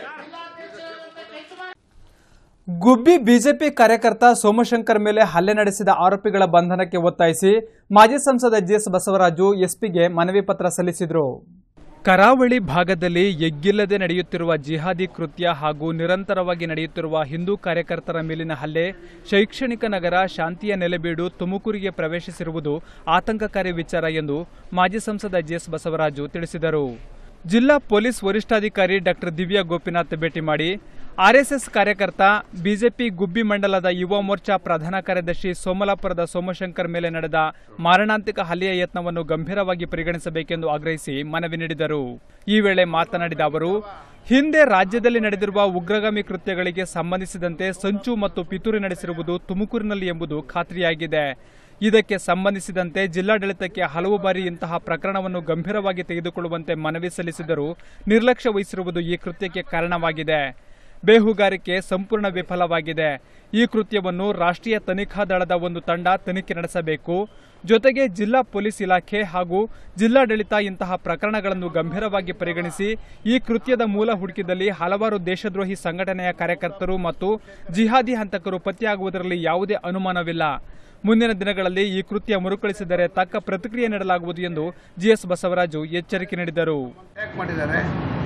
ಗುಬ್ಬಿ ಬಿಜೆಪಿ ಕಾರ್ಯಕರ್ತ ಸೋಮಶಂಕರ್ ಮೇಲೆ ಹಲ್ಲೆ ನಡೆಸಿದ ಆರೋಪಿಗಳ ಬಂಧನಕ್ಕೆ ಒತ್ತಾಯಿಸಿ ಮಾಜಿ ಸಂಸದ ಜಿಎಸ್ ಬಸವರಾಜು ಎಸ್ಪಿಗೆ ಮನವಿ ಪತ್ರ ಸಲ್ಲಿಸಿದರು ಕರಾವಳಿ ಭಾಗದಲ್ಲಿ ಎಗ್ಗಿಲ್ಲದೆ ನಡೆಯುತ್ತಿರುವ ಜಿಹಾದಿ ಕೃತ್ಯ ಹಾಗೂ ನಿರಂತರವಾಗಿ ನಡೆಯುತ್ತಿರುವ ಹಿಂದೂ ಕಾರ್ಯಕರ್ತರ ಮೇಲಿನ ಹಲ್ಲೆ ಶೈಕ್ಷಣಿಕ ನಗರ ಶಾಂತಿಯ ನೆಲೆಬೀಡು ತುಮಕೂರಿಗೆ ಪ್ರವೇಶಿಸಿರುವುದು ಆತಂಕಕಾರಿ ವಿಚಾರ ಎಂದು ಮಾಜಿ ಸಂಸದ ಜಿಎಸ್ ಬಸವರಾಜು ತಿಳಿಸಿದರು ಜಿಲ್ಲಾ ಪೊಲೀಸ್ ವರಿಷ್ಠಾಧಿಕಾರಿ ಡಾಕ್ಟರ್ ದಿವ್ಯಾ ಗೋಪಿನಾಥ್ ಭೇಟಿ ಮಾಡಿ ಆರ್ಎಸ್ಎಸ್ ಕಾರ್ಯಕರ್ತ ಬಿಜೆಪಿ ಗುಬ್ಬಿ ಮಂಡಲದ ಯುವ ಮೋರ್ಚಾ ಪ್ರಧಾನ ಕಾರ್ಯದರ್ಶಿ ಸೋಮಲಾಪುರದ ಸೋಮಶಂಕರ್ ಮೇಲೆ ನಡೆದ ಮಾರಣಾಂತಿಕ ಹಲ್ಲೆಯ ಯತ್ನವನ್ನು ಗಂಭೀರವಾಗಿ ಪರಿಗಣಿಸಬೇಕೆಂದು ಆಗ್ರಹಿಸಿ ಮನವಿ ನೀಡಿದರು ಈ ವೇಳೆ ಮಾತನಾಡಿದ ಅವರು ಹಿಂದೆ ರಾಜ್ಯದಲ್ಲಿ ನಡೆದಿರುವ ಉಗ್ರಗಾಮಿ ಕೃತ್ಯಗಳಿಗೆ ಸಂಬಂಧಿಸಿದಂತೆ ಸಂಚು ಮತ್ತು ಪಿತೂರಿ ನಡೆಸಿರುವುದು ತುಮಕೂರಿನಲ್ಲಿ ಎಂಬುದು ಖಾತ್ರಿಯಾಗಿದೆ ಇದಕ್ಕೆ ಸಂಬಂಧಿಸಿದಂತೆ ಜಿಲ್ಲಾಡಳಿತಕ್ಕೆ ಹಲವು ಬಾರಿ ಇಂತಹ ಪ್ರಕರಣವನ್ನು ಗಂಭೀರವಾಗಿ ತೆಗೆದುಕೊಳ್ಳುವಂತೆ ಮನವಿ ಸಲ್ಲಿಸಿದರೂ ನಿರ್ಲಕ್ಷ್ಯ ವಹಿಸಿರುವುದು ಈ ಕೃತ್ಯಕ್ಕೆ ಕಾರಣವಾಗಿದೆ ಬೇಹುಗಾರಿಕೆ ಸಂಪೂರ್ಣ ವಿಫಲವಾಗಿದೆ ಈ ಕೃತ್ಯವನ್ನು ರಾಷ್ಟ್ರೀಯ ತನಿಖಾ ದಳದ ಒಂದು ತಂಡ ತನಿಖೆ ನಡೆಸಬೇಕು ಜೊತೆಗೆ ಜಿಲ್ಲಾ ಪೊಲೀಸ್ ಇಲಾಖೆ ಹಾಗೂ ಜಿಲ್ಲಾಡಳಿತ ಇಂತಹ ಪ್ರಕರಣಗಳನ್ನು ಗಂಭೀರವಾಗಿ ಪರಿಗಣಿಸಿ ಈ ಕೃತ್ಯದ ಮೂಲ ಹುಡುಕಿದಲ್ಲಿ ಹಲವಾರು ದೇಶದ್ರೋಹಿ ಸಂಘಟನೆಯ ಕಾರ್ಯಕರ್ತರು ಮತ್ತು ಜಿಹಾದಿ ಹಂತಕರು ಪತ್ತೆಯಾಗುವುದರಲ್ಲಿ ಯಾವುದೇ ಅನುಮಾನವಿಲ್ಲ ಮುಂದಿನ ದಿನಗಳಲ್ಲಿ ಈ ಕೃತ್ಯ ಮರುಕಳಿಸಿದರೆ ತಕ್ಕ ಪ್ರತಿಕ್ರಿಯೆ ನೀಡಲಾಗುವುದು ಎಂದು ಜಿಎಸ್ ಬಸವರಾಜು ಎಚ್ಚರಿಕೆ ನೀಡಿದರು ಅಟ್ಯಾಕ್ ಮಾಡಿದ್ದಾರೆ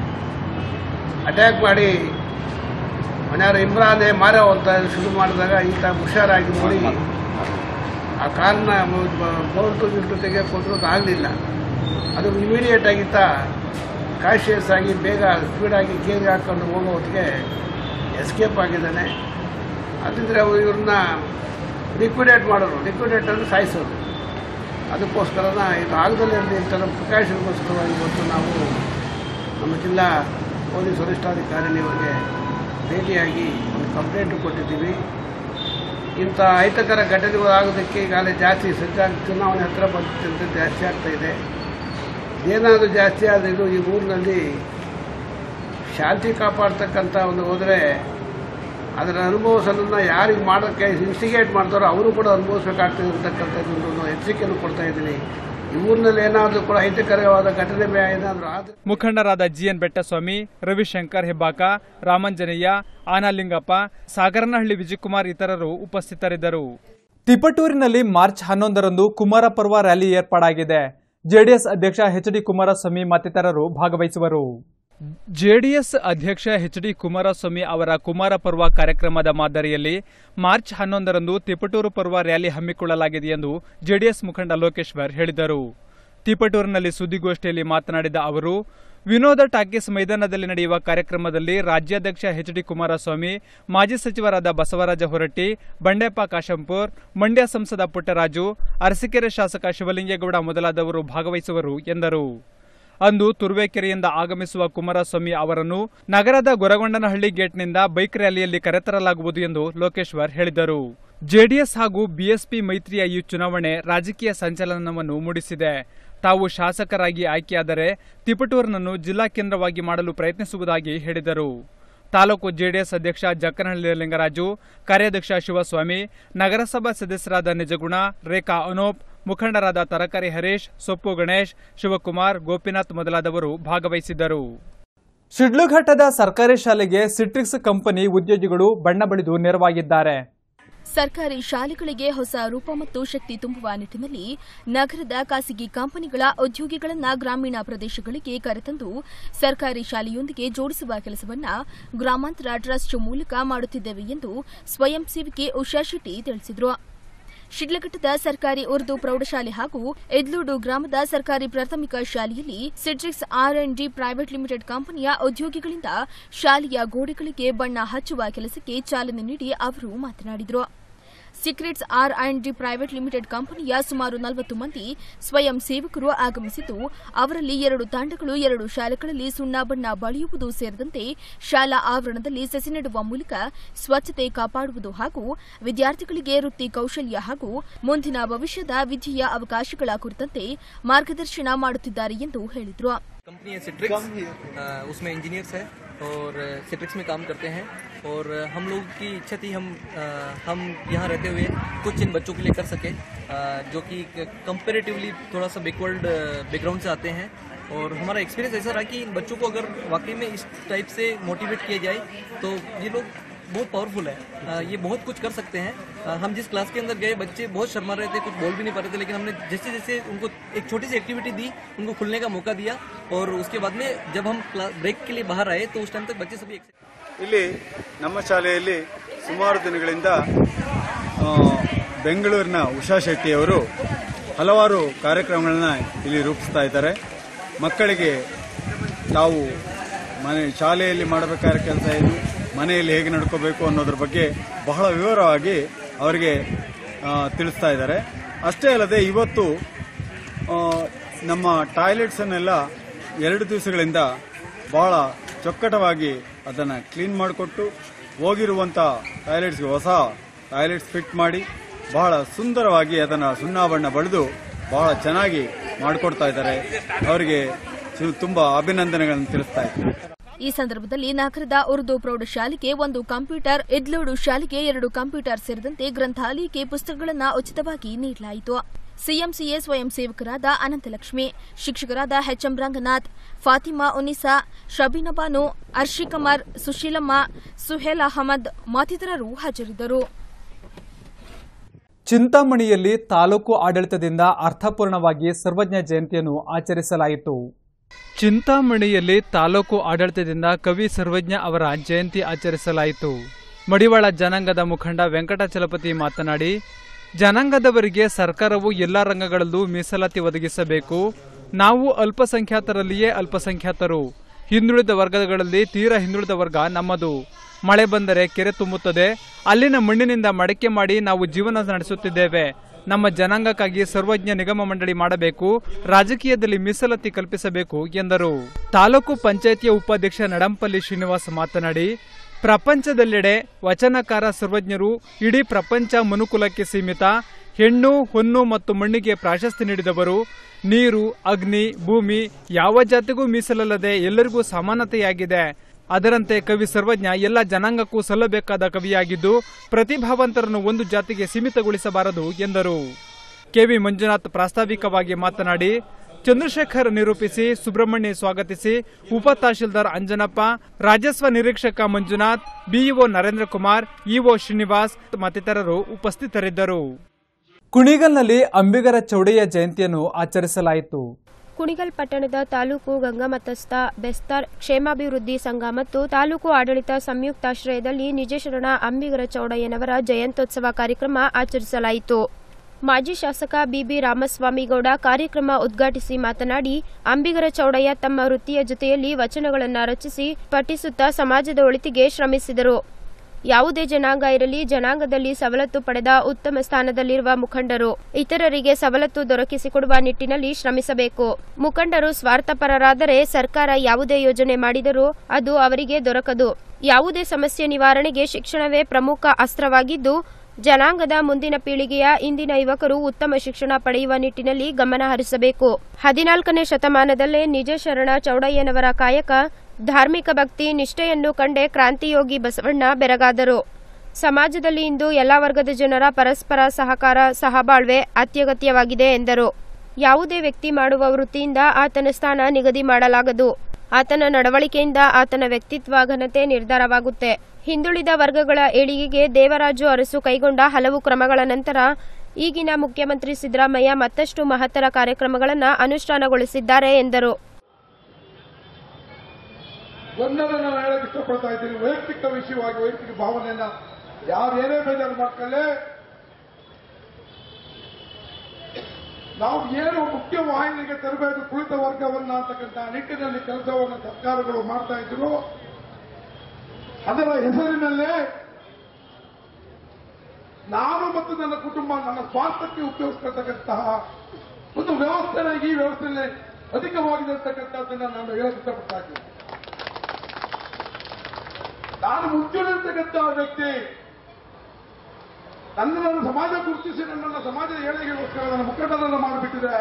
ಅಟ್ಯಾಕ್ ಮಾಡಿ ಮನೆಯವ್ರ ಇಮ್ರಾನೆ ಮಾರೋ ಅಂತ ಶುರು ಮಾಡಿದಾಗ ಈತ ಹುಷಾರಾಗಿ ನೋಡಿ ಆ ಕಾರನ್ನ ಬೋಲ್ಟು ಗಿಲ್ಟು ತೆಗೆದುಕೊಂಡ್ರು ಆಗಲಿಲ್ಲ ಅದು ಇಮಿಡಿಯೇಟ್ ಆಗಿತ್ತ ಕಾಶಿಯಸ್ ಆಗಿ ಬೇಗ ಸ್ಪೀಡಾಗಿ ಕೇಗೆ ಹಾಕೊಂಡು ಹೋಗೋ ಹೊತ್ತಿಗೆ ಎಸ್ಕೇಪ್ ಆಗಿದ್ದಾನೆ ಅದಿದ್ರೆ ಅವರು ಇವ್ರನ್ನ ಲಿಕ್ವಿಡೇಟ್ ಮಾಡೋರು ಲಿಕ್ವಿಡೇಟ್ ಅಂದರೆ ಸಾಯಿಸೋರು ಅದಕ್ಕೋಸ್ಕರನ ಇದು ಆಗದಲ್ಲೇ ಇರಲಿ ಅಂತ ನಮ್ಮ ಪ್ರಿಕಾಷನ್ಗೋಸ್ಕರವಾಗಿ ಇವತ್ತು ನಾವು ನಮ್ಮ ಜಿಲ್ಲಾ ಪೊಲೀಸ್ ವರಿಷ್ಠಾಧಿಕಾರಿಯವರಿಗೆ ಭೇಟಿಯಾಗಿ ಒಂದು ಕಂಪ್ಲೇಂಟು ಕೊಟ್ಟಿದ್ದೀವಿ ಇಂಥ ಅಹಿತಕರ ಘಟನೆಗಳು ಆಗೋದಕ್ಕೆ ಈಗಾಗಲೇ ಜಾಸ್ತಿ ಸಜ್ಜಾಗಿ ಚುನಾವಣೆ ಹತ್ರ ಬಂದಂತೆ ಜಾಸ್ತಿ ಆಗ್ತಾ ಇದೆ ಏನಾದರೂ ಜಾಸ್ತಿ ಆದರೆ ಇದು ಈ ಊರಿನಲ್ಲಿ ಶಾಂತಿ ಕಾಪಾಡ್ತಕ್ಕಂಥ ಒಂದು ಹೋದರೆ ಅದರ ಅನುಭವಿಸೋದನ್ನ ಯಾರಿಗೆ ಮಾಡೋಕ್ಕೆ ಇನ್ಸ್ಟಿಗೇಟ್ ಮಾಡ್ತಾರೋ ಅವರು ಕೂಡ ಅನುಭವಿಸಬೇಕಾಗ್ತದೆ ಅಂತಕ್ಕಂಥದ್ದು ಒಂದು ಎಚ್ಚರಿಕೆಯನ್ನು ಕೊಡ್ತಾ ಇದ್ದೀನಿ ಈ ಊರಿನಲ್ಲಿ ಏನಾದರೂ ಕೂಡ ಅಹಿತಕರವಾದ ಘಟನೆ ಏನಾದರೂ ಆದರೆ ಮುಖಂಡರಾದ ಜಿಎನ್ ಬೆಟ್ಟಸ್ವಾಮಿ ರವಿಶಂಕರ್ ಹೆಬ್ಬಾಕ ರಾಮಂಜನಯ್ಯ ಆನಲಿಂಗಪ್ಪ ಸಾಗರನಹಳ್ಳಿ ವಿಜಯಕುಮಾರ್ ಇತರರು ಉಪಸ್ಥಿತರಿದ್ದರು ತಿಪಟೂರಿನಲ್ಲಿ ಮಾರ್ಚ್ ಹನ್ನೊಂದರಂದು ಕುಮಾರ ಪರ್ವ ರ್ಯಾಲಿ ಏರ್ಪಾಡಾಗಿದೆ ಜೆಡಿಎಸ್ ಅಧ್ಯಕ್ಷ ಎಚ್ ಡಿ ಕುಮಾರಸ್ವಾಮಿ ಮತ್ತಿತರರು ಭಾಗವಹಿಸುವರು ಜೆಡಿಎಸ್ ಅಧ್ಯಕ್ಷ ಎಚ್ ಡಿ ಕುಮಾರಸ್ವಾಮಿ ಅವರ ಕುಮಾರ ಪರ್ವ ಕಾರ್ಯಕ್ರಮದ ಮಾದರಿಯಲ್ಲಿ ಮಾರ್ಚ್ ಹನ್ನೊಂದರಂದು ತಿಪಟೂರು ಪರ್ವ ರ್ಯಾಲಿ ಹಮ್ಮಿಕೊಳ್ಳಲಾಗಿದೆ ಎಂದು ಜೆಡಿಎಸ್ ಮುಖಂಡ ಲೋಕೇಶ್ವರ್ ಹೇಳಿದರು ತಿಪಟೂರಿನಲ್ಲಿ ಸುದ್ದಿಗೋಷ್ಠಿಯಲ್ಲಿ ಮಾತನಾಡಿದ ಅವರು ವಿನೋದ ಟಾಕೀಸ್ ಮೈದಾನದಲ್ಲಿ ನಡೆಯುವ ಕಾರ್ಯಕ್ರಮದಲ್ಲಿ ರಾಜ್ಯಾಧ್ಯಕ್ಷ ಎಚ್ ಡಿ ಕುಮಾರಸ್ವಾಮಿ ಮಾಜಿ ಸಚಿವರಾದ ಬಸವರಾಜ ಹೊರಟ್ಟಿ ಬಂಡೆಪ್ಪ ಕಾಶಂಪುರ್ ಮಂಡ್ಯ ಸಂಸದ ಪುಟ್ಟರಾಜು ಅರಸೀಕೆರೆ ಶಾಸಕ ಶಿವಲಿಂಗೇಗೌಡ ಮೊದಲಾದವರು ಭಾಗವಹಿಸುವರು ಎಂದರು ಅಂದು ತುರುವೇಕೆರೆಯಿಂದ ಆಗಮಿಸುವ ಕುಮಾರಸ್ವಾಮಿ ಅವರನ್ನು ನಗರದ ಗೊರಗೊಂಡನಹಳ್ಳಿ ಗೇಟ್ನಿಂದ ಬೈಕ್ ರ್ಯಾಲಿಯಲ್ಲಿ ಕರೆತರಲಾಗುವುದು ಎಂದು ಲೋಕೇಶ್ವರ್ ಹೇಳಿದರು ಜೆಡಿಎಸ್ ಹಾಗೂ ಬಿಎಸ್ಪಿ ಮೈತ್ರಿಯ ಈ ಚುನಾವಣೆ ರಾಜಕೀಯ ಸಂಚಲನವನ್ನು ಮೂಡಿಸಿದೆ ತಾವು ಶಾಸಕರಾಗಿ ಆಯ್ಕೆಯಾದರೆ ತಿಪಟೂರಿನನ್ನು ಜಿಲ್ಲಾ ಕೇಂದ್ರವಾಗಿ ಮಾಡಲು ಪ್ರಯತ್ನಿಸುವುದಾಗಿ ಹೇಳಿದರು ತಾಲೂಕು ಜೆಡಿಎಸ್ ಅಧ್ಯಕ್ಷ ಜಕ್ಕನಹಳ್ಳಿ ಲಿಂಗರಾಜು ಕಾರ್ಯಾಧ್ಯಕ್ಷ ಶಿವಸ್ವಾಮಿ ನಗರಸಭಾ ಸದಸ್ಯರಾದ ನಿಜಗುಣ ರೇಖಾ ಅನೂಪ್ ಮುಖಂಡರಾದ ತರಕಾರಿ ಹರೀಶ್ ಸೊಪ್ಪು ಗಣೇಶ್ ಶಿವಕುಮಾರ್ ಗೋಪಿನಾಥ್ ಮೊದಲಾದವರು ಭಾಗವಹಿಸಿದ್ದರು ಶಿಡ್ಲಘಟ್ಟದ ಸರ್ಕಾರಿ ಶಾಲೆಗೆ ಸಿಟ್ರಿಕ್ಸ್ ಕಂಪನಿ ಉದ್ಯೋಗಿಗಳು ಬಣ್ಣ ಬಳಿದು ನೆರವಾಗಿದ್ದಾರೆ ಸರ್ಕಾರಿ ಶಾಲೆಗಳಿಗೆ ಹೊಸ ರೂಪ ಮತ್ತು ಶಕ್ತಿ ತುಂಬುವ ನಿಟ್ಟಿನಲ್ಲಿ ನಗರದ ಖಾಸಗಿ ಕಂಪನಿಗಳ ಉದ್ಯೋಗಿಗಳನ್ನ ಗ್ರಾಮೀಣ ಪ್ರದೇಶಗಳಿಗೆ ಕರೆತಂದು ಸರ್ಕಾರಿ ಶಾಲೆಯೊಂದಿಗೆ ಜೋಡಿಸುವ ಕೆಲಸವನ್ನ ಗ್ರಾಮಾಂತರ ಟ್ರಸ್ಟ್ ಮೂಲಕ ಮಾಡುತ್ತಿದ್ದೇವೆ ಎಂದು ಸ್ವಯಂ ಸೇವಕಿ ಉಷಾ ಶೆಟ್ಟಿ ತಿಳಿಸಿದರು ಶಿಡ್ಲಘಟ್ಟದ ಸರ್ಕಾರಿ ಉರ್ದು ಪ್ರೌಢಶಾಲೆ ಹಾಗೂ ಎದ್ಲೂಡು ಗ್ರಾಮದ ಸರ್ಕಾರಿ ಪ್ರಾಥಮಿಕ ಶಾಲೆಯಲ್ಲಿ Citrix R and D private limited ಕಂಪನಿಯ ಉದ್ಯೋಗಿಗಳಿಂದ ಶಾಲೆಯ ಗೋಡೆಗಳಿಗೆ ಬಣ್ಣ ಹಚ್ಚುವ ಕೆಲಸಕ್ಕೆ ಚಾಲನೆ ನೀಡಿ ಅವರು ಮಾತನಾಡಿದರು Citrix R and D private limited ಕಂಪನಿಯ ಸುಮಾರು ನಲವತ್ತು ಮಂದಿ ಸ್ವಯಂ ಸೇವಕರು ಆಗಮಿಸಿದ್ದು ಅವರಲ್ಲಿ ಎರಡು ತಂಡಗಳು ಎರಡು ಶಾಲೆಗಳಲ್ಲಿ ಸುಣ್ಣ ಬಣ್ಣ ಬಳಿಯುವುದು ಸೇರಿದಂತೆ ಶಾಲಾ ಆವರಣದಲ್ಲಿ ಸಸಿ ನೆಡುವ ಮೂಲಕ ಸ್ವಚ್ಛತೆ ಕಾಪಾಡುವುದು ಹಾಗೂ ವಿದ್ಯಾರ್ಥಿಗಳಿಗೆ ವೃತ್ತಿ ಕೌಶಲ್ಯ ಹಾಗೂ ಮುಂದಿನ ಭವಿಷ್ಯದ ವಿದ್ಯೆಯ ಅವಕಾಶಗಳ ಕುರಿತಂತೆ ಮಾರ್ಗದರ್ಶನ ಮಾಡುತ್ತಿದ್ದಾರೆ ಎಂದು ಹೇಳಿದರು कंपनी है सिट्रिक्स उसमें इंजीनियर्स है और सिट्रिक्स में काम करते हैं और हम लोग की इच्छा थी हम अ, हम यहाँ रहते हुए कुछ इन बच्चों के लिए कर सके अ, जो कि कंपेरेटिवली थोड़ा सा बैकवर्ड बैकग्राउंड से आते हैं और हमारा एक्सपीरियंस ऐसा रहा कि इन बच्चों को अगर वाकई में इस टाइप से मोटिवेट किया जाए तो ये लोग बहुत पावरफुल है अ, ये बहुत कुछ कर सकते हैं अ, हम जिस क्लास के अंदर गए बच्चे बहुत शर्मा रहे थे कुछ बोल भी नहीं पा रहे थे लेकिन हमने जैसे जैसे उनको एक छोटी सी एक्टिविटी दी उनको खुलने का मौका दिया और उसके बाद में जब हम ब्रेक के लिए बाहर आए तो उस टाइम तक बच्चे सभी excited ಇಲ್ಲಿ ನಮ್ಮ ಶಾಲೆಯಲ್ಲಿ ಸುಮಾರು ದಿನಗಳಿಂದ ಆ, ಬೆಂಗಳೂರಿನ ಉಷಾ ಶೆಟ್ಟಿಯವರು ಹಲವಾರು ಕಾರ್ಯಕ್ರಮಗಳನ್ನ ಇಲ್ಲಿ ರೂಪಿಸ್ತಾ ಇದ್ದಾರೆ ಮಕ್ಕಳಿಗೆ ತಾವು ಮನೆ ಶಾಲೆಯಲ್ಲಿ ಮಾಡಬೇಕಾದ ಕೆಲಸ ಏನು ಮನೆಯಲ್ಲಿ ಹೇಗೆ ನಡ್ಕೋಬೇಕು ಅನ್ನೋದ್ರ ಬಗ್ಗೆ ಬಹಳ ವಿವರವಾಗಿ ಅವರಿಗೆ ಆ, ತಿಳಿಸ್ತಾ ಇದ್ದಾರೆ ಅಷ್ಟೇ ಅಲ್ಲದೆ ಇವತ್ತು ಆ, ನಮ್ಮ ಟಾಯ್ಲೆಟ್ಸನ್ನೆಲ್ಲ ಎರಡು ದಿವಸಗಳಿಂದ ಬಹಳ ಚೊಕ್ಕಟವಾಗಿ ಅದನ್ನು ಕ್ಲೀನ್ ಮಾಡಿಕೊಟ್ಟು ಹೋಗಿರುವಂಥ ಟಾಯ್ಲೆಟ್ಸ್ಗೆ ಹೊಸ ಟಾಯ್ಲೆಟ್ಸ್ ಫಿಟ್ ಮಾಡಿ ಬಹಳ ಸುಂದರವಾಗಿ ಅದನ್ನು ಸುಣ್ಣ ಬಣ್ಣ ಬಳಿದು ಬಹಳ ಚೆನ್ನಾಗಿ ಮಾಡಿಕೊಡ್ತಾ ಇದ್ದಾರೆ ಅವರಿಗೆ ಸು- ತುಂಬಾ ಅಭಿನಂದನೆಗಳನ್ನು ತಿಳಿಸ್ತಾ ಇದ್ದಾರೆ ಈ ಸಂದರ್ಭದಲ್ಲಿ ನಗರದ ಉರ್ದು ಪ್ರೌಢಶಾಲೆಗೆ ಒಂದು ಕಂಪ್ಯೂಟರ್ ಇದ್ಲೂಡು ಶಾಲೆಗೆ ಎರಡು ಕಂಪ್ಯೂಟರ್ ಸೇರಿದಂತೆ ಗ್ರಂಥಾಲಯಕ್ಕೆ ಪುಸ್ತಕಗಳನ್ನು ಉಚಿತವಾಗಿ ನೀಡಲಾಯಿತು ಸಿಎಂಸಿಎ ಸ್ವಯಂ ಸೇವಕರಾದ ಅನಂತಲಕ್ಷ್ಮಿ ಶಿಕ್ಷಕರಾದ ಎಚ್ಎಂ ರಂಗನಾಥ್ ಫಾತಿಮಾ ಉನಿಸಾ ಶಬೀನಾ ಬಾನು ಅರ್ಷಿಕಮರ್ ಸುಶೀಲಮ್ಮ ಸುಹೇಲ್ ಅಹಮದ್ ಮತ್ತಿತರರು ಹಾಜರಿದ್ದರು ಚಿಂತಾಮಣಿಯಲ್ಲಿ ತಾಲೂಕು ಆಡಳಿತದಿಂದ ಅರ್ಥಪೂರ್ಣವಾಗಿ ಸರ್ವಜ್ಞ ಜಯಂತಿಯನ್ನು ಆಚರಿಸಲಾಯಿತು ಚಿಂತಾಮಣಿಯಲ್ಲಿ ತಾಲೂಕು ಆಡಳಿತದಿಂದ ಕವಿ ಸರ್ವಜ್ಞ ಅವರ ಜಯಂತಿ ಆಚರಿಸಲಾಯಿತು ಮಡಿವಾಳ ಜನಾಂಗದ ಮುಖಂಡ ವೆಂಕಟಾಚಲಪತಿ ಮಾತನಾಡಿ ಜನಾಂಗದವರಿಗೆ ಸರ್ಕಾರವು ಎಲ್ಲ ರಂಗಗಳಲ್ಲೂ ಮೀಸಲಾತಿ ಒದಗಿಸಬೇಕು ನಾವು ಅಲ್ಪಸಂಖ್ಯಾತರಲ್ಲಿಯೇ ಅಲ್ಪಸಂಖ್ಯಾತರು ಹಿಂದುಳಿದ ವರ್ಗಗಳಲ್ಲಿ ತೀರಾ ಹಿಂದುಳಿದ ವರ್ಗ ನಮ್ಮದು ಮಳೆ ಬಂದರೆ ಕೆರೆ ತುಂಬುತ್ತದೆ ಅಲ್ಲಿನ ಮಣ್ಣಿನಿಂದ ಮಡಕೆ ಮಾಡಿ ನಾವು ಜೀವನ ನಡೆಸುತ್ತಿದ್ದೇವೆ ನಮ್ಮ ಜನಾಂಗಕ್ಕಾಗಿ ಸರ್ವಜ್ಞ ನಿಗಮ ಮಂಡಳಿ ಮಾಡಬೇಕು ರಾಜಕೀಯದಲ್ಲಿ ಮೀಸಲಾತಿ ಕಲ್ಪಿಸಬೇಕು ಎಂದರು ತಾಲೂಕು ಪಂಚಾಯಿತಿಯ ಉಪಾಧ್ಯಕ್ಷ ನಡಂಪಲ್ಲಿ ಶ್ರೀನಿವಾಸ್ ಮಾತನಾಡಿ ಪ್ರಪಂಚದೆಲ್ಲೆಡೆ ವಚನಕಾರ ಸರ್ವಜ್ಞರು ಇಡೀ ಪ್ರಪಂಚ ಮನುಕುಲಕ್ಕೆ ಸೀಮಿತ ಹೆಣ್ಣು ಹೊನ್ನು ಮತ್ತು ಮಣ್ಣಿಗೆ ಪ್ರಾಶಸ್ತ್ಯ ನೀಡಿದವರು ನೀರು ಅಗ್ನಿ ಭೂಮಿ ಯಾವ ಜಾತಿಗೂ ಮೀಸಲಲ್ಲದೆ ಎಲ್ಲರಿಗೂ ಸಮಾನತೆಯಾಗಿದೆ ಅದರಂತೆ ಕವಿ ಸರ್ವಜ್ಞ ಎಲ್ಲ ಜನಾಂಗಕ್ಕೂ ಸಲ್ಲಬೇಕಾದ ಕವಿಯಾಗಿದ್ದು ಪ್ರತಿಭಾವಂತರನ್ನು ಒಂದು ಜಾತಿಗೆ ಸೀಮಿತಗೊಳಿಸಬಾರದು ಎಂದರು ಕೆವಿ ಮಂಜುನಾಥ್ ಪ್ರಾಸ್ತಾವಿಕವಾಗಿ ಮಾತನಾಡಿ ಚಂದ್ರಶೇಖರ್ ನಿರೂಪಿಸಿ ಸುಬ್ರಹ್ಮಣ್ಯ ಸ್ವಾಗತಿಸಿ ಉಪ ತಹಶೀಲ್ದಾರ್ ಅಂಜನಪ್ಪ ರಾಜಸ್ವ ನಿರೀಕ್ಷಕ ಮಂಜುನಾಥ್ ಬಿಇಒ ನರೇಂದ್ರ ಕುಮಾರ್ ಇಒ ಶ್ರೀನಿವಾಸ್ ಮತ್ತಿತರರು ಉಪಸ್ಥಿತರಿದ್ದರು ಕುಣಿಗಲ್ನಲ್ಲಿ ಅಂಬಿಗರ ಚೌಡಯ್ಯ ಜಯಂತಿಯನ್ನು ಆಚರಿಸಲಾಯಿತು ಕುಣಿಗಲ್ ಪಟ್ಟಣದ ತಾಲೂಕು ಗಂಗಾಮತಸ್ಥ ಬೆಸ್ತಾರ್ ಕ್ಷೇಮಾಭಿವೃದ್ಧಿ ಸಂಘ ಮತ್ತು ತಾಲೂಕು ಆಡಳಿತ ಸಂಯುಕ್ತಾಶ್ರಯದಲ್ಲಿ ನಿಜಶರಣ ಅಂಬಿಗರ ಚೌಡಯ್ಯನವರ ಜಯಂತ್ಯೋತ್ಸವ ಕಾರ್ಯಕ್ರಮ ಆಚರಿಸಲಾಯಿತು ಮಾಜಿ ಶಾಸಕ ಬಿಬಿ ರಾಮಸ್ವಾಮಿಗೌಡ ಕಾರ್ಯಕ್ರಮ ಉದ್ಘಾಟಿಸಿ ಮಾತನಾಡಿ ಅಂಬಿಗರ ಚೌಡಯ್ಯ ತಮ್ಮ ವೃತ್ತಿಯ ಜೊತೆಯಲ್ಲಿ ವಚನಗಳನ್ನು ರಚಿಸಿ ಪಠಿಸುತ್ತಾ ಸಮಾಜದ ಒಳಿತಿಗೆ ಶ್ರಮಿಸಿದರು ಯಾವುದೇ ಜನಾಂಗ ಇರಲಿ ಜನಾಂಗದಲ್ಲಿ ಸವಲತ್ತು ಪಡೆದ ಉತ್ತಮ ಸ್ಥಾನದಲ್ಲಿರುವ ಮುಖಂಡರು ಇತರರಿಗೆ ಸವಲತ್ತು ದೊರಕಿಸಿಕೊಡುವ ನಿಟ್ಟಿನಲ್ಲಿ ಶ್ರಮಿಸಬೇಕು ಮುಖಂಡರು ಸ್ವಾರ್ಥಪರರಾದರೆ ಸರ್ಕಾರ ಯಾವುದೇ ಯೋಜನೆ ಮಾಡಿದರೂ ಅದು ಅವರಿಗೆ ದೊರಕದು ಯಾವುದೇ ಸಮಸ್ಯೆ ನಿವಾರಣೆಗೆ ಶಿಕ್ಷಣವೇ ಪ್ರಮುಖ ಅಸ್ತ್ರವಾಗಿದ್ದು ಜನಾಂಗದ ಮುಂದಿನ ಪೀಳಿಗೆಯ ಇಂದಿನ ಯುವಕರು ಉತ್ತಮ ಶಿಕ್ಷಣ ಪಡೆಯುವ ನಿಟ್ಟಿನಲ್ಲಿ ಗಮನ ಹರಿಸಬೇಕು ಹದಿನಾಲ್ಕನೇ ಶತಮಾನದಲ್ಲೇ ನಿಜ ಶರಣ ಚೌಡಯ್ಯನವರ ಕಾಯಕ ಧಾರ್ಮಿಕ ಭಕ್ತಿ ನಿಷ್ಠೆಯನ್ನು ಕಂಡೇ ಕ್ರಾಂತಿಯೋಗಿ ಬಸವಣ್ಣ ಬೆರಗಾದರು ಸಮಾಜದಲ್ಲಿ ಇಂದು ಎಲ್ಲಾ ವರ್ಗದ ಜನರ ಪರಸ್ಪರ ಸಹಕಾರ ಸಹಬಾಳ್ವೆ ಅತ್ಯಗತ್ಯವಾಗಿದೆ ಎಂದರು ಯಾವುದೇ ವ್ಯಕ್ತಿ ಮಾಡುವ ವೃತ್ತಿಯಿಂದ ಆತನ ಸ್ಥಾನ ನಿಗದಿ ಮಾಡಲಾಗದು ಆತನ ನಡವಳಿಕೆಯಿಂದ ಆತನ ವ್ಯಕ್ತಿತ್ವ ಘನತೆ ನಿರ್ಧಾರವಾಗುತ್ತೆ ಹಿಂದುಳಿದ ವರ್ಗಗಳ ಏಳಿಗೆಗೆ ದೇವರಾಜು ಅರಸು ಕೈಗೊಂಡ ಹಲವು ಕ್ರಮಗಳ ನಂತರ ಈಗಿನ ಮುಖ್ಯಮಂತ್ರಿ ಸಿದ್ದರಾಮಯ್ಯ ಮತ್ತಷ್ಟು ಮಹತ್ತರ ಕಾರ್ಯಕ್ರಮಗಳನ್ನು ಅನುಷ್ಠಾನಗೊಳಿಸಿದ್ದಾರೆ ಎಂದರು ಒಂದನ್ನು ನಾನು ಹೇಳಕ್ ಇಷ್ಟಪಡ್ತಾ ಇದ್ದೀನಿ ವೈಯಕ್ತಿಕ ವಿಷಯವಾಗಿ ವೈಯಕ್ತಿಕ ಭಾವನೆಯನ್ನ ಯಾರು ಏನೇ ಬೇಜಾರು ಮಾಡ್ಕೊಳ್ಳಿ ನಾವು ಏನು ಮುಖ್ಯ ವಾಹಿನಿಗೆ ತರಬೇಕು ಕುಳಿತ ವರ್ಗವನ್ನ ಅಂತಕ್ಕಂಥ ನಿಟ್ಟಿನಲ್ಲಿ ಕೆಲಸವನ್ನು ಸರ್ಕಾರಗಳು ಮಾಡ್ತಾ ಇದ್ರು ಅದರ ಹೆಸರಿನಲ್ಲೇ ನಾನು ಮತ್ತು ನನ್ನ ಕುಟುಂಬ ನನ್ನ ಸ್ವಾರ್ಥಕ್ಕೆ ಉಪಯೋಗಿಸ್ತಕ್ಕಂತಹ ಒಂದು ವ್ಯವಸ್ಥೆನ ಈ ವ್ಯವಸ್ಥೆಯಲ್ಲಿ ಅಧಿಕವಾಗಿದೆ ಅಂತಕ್ಕಂಥದ್ದನ್ನ ನಾನು ಹೇಳಕ್ ಇಷ್ಟಪಡ್ತಾ ಇದ್ದೀನಿ ನಾನು ಮುಂಚೂಣಿರ್ತಕ್ಕಂತಹ ವ್ಯಕ್ತಿ ನನ್ನ ನನ್ನ ಸಮಾಜ ಗುರುತಿಸಿ ನನ್ನನ್ನು ಸಮಾಜದ ಏಳಿಗೆಗೋಸ್ಕರ ನನ್ನ ಮುಖಂಡರನ್ನು ಮಾಡಿಬಿಟ್ಟಿದೆ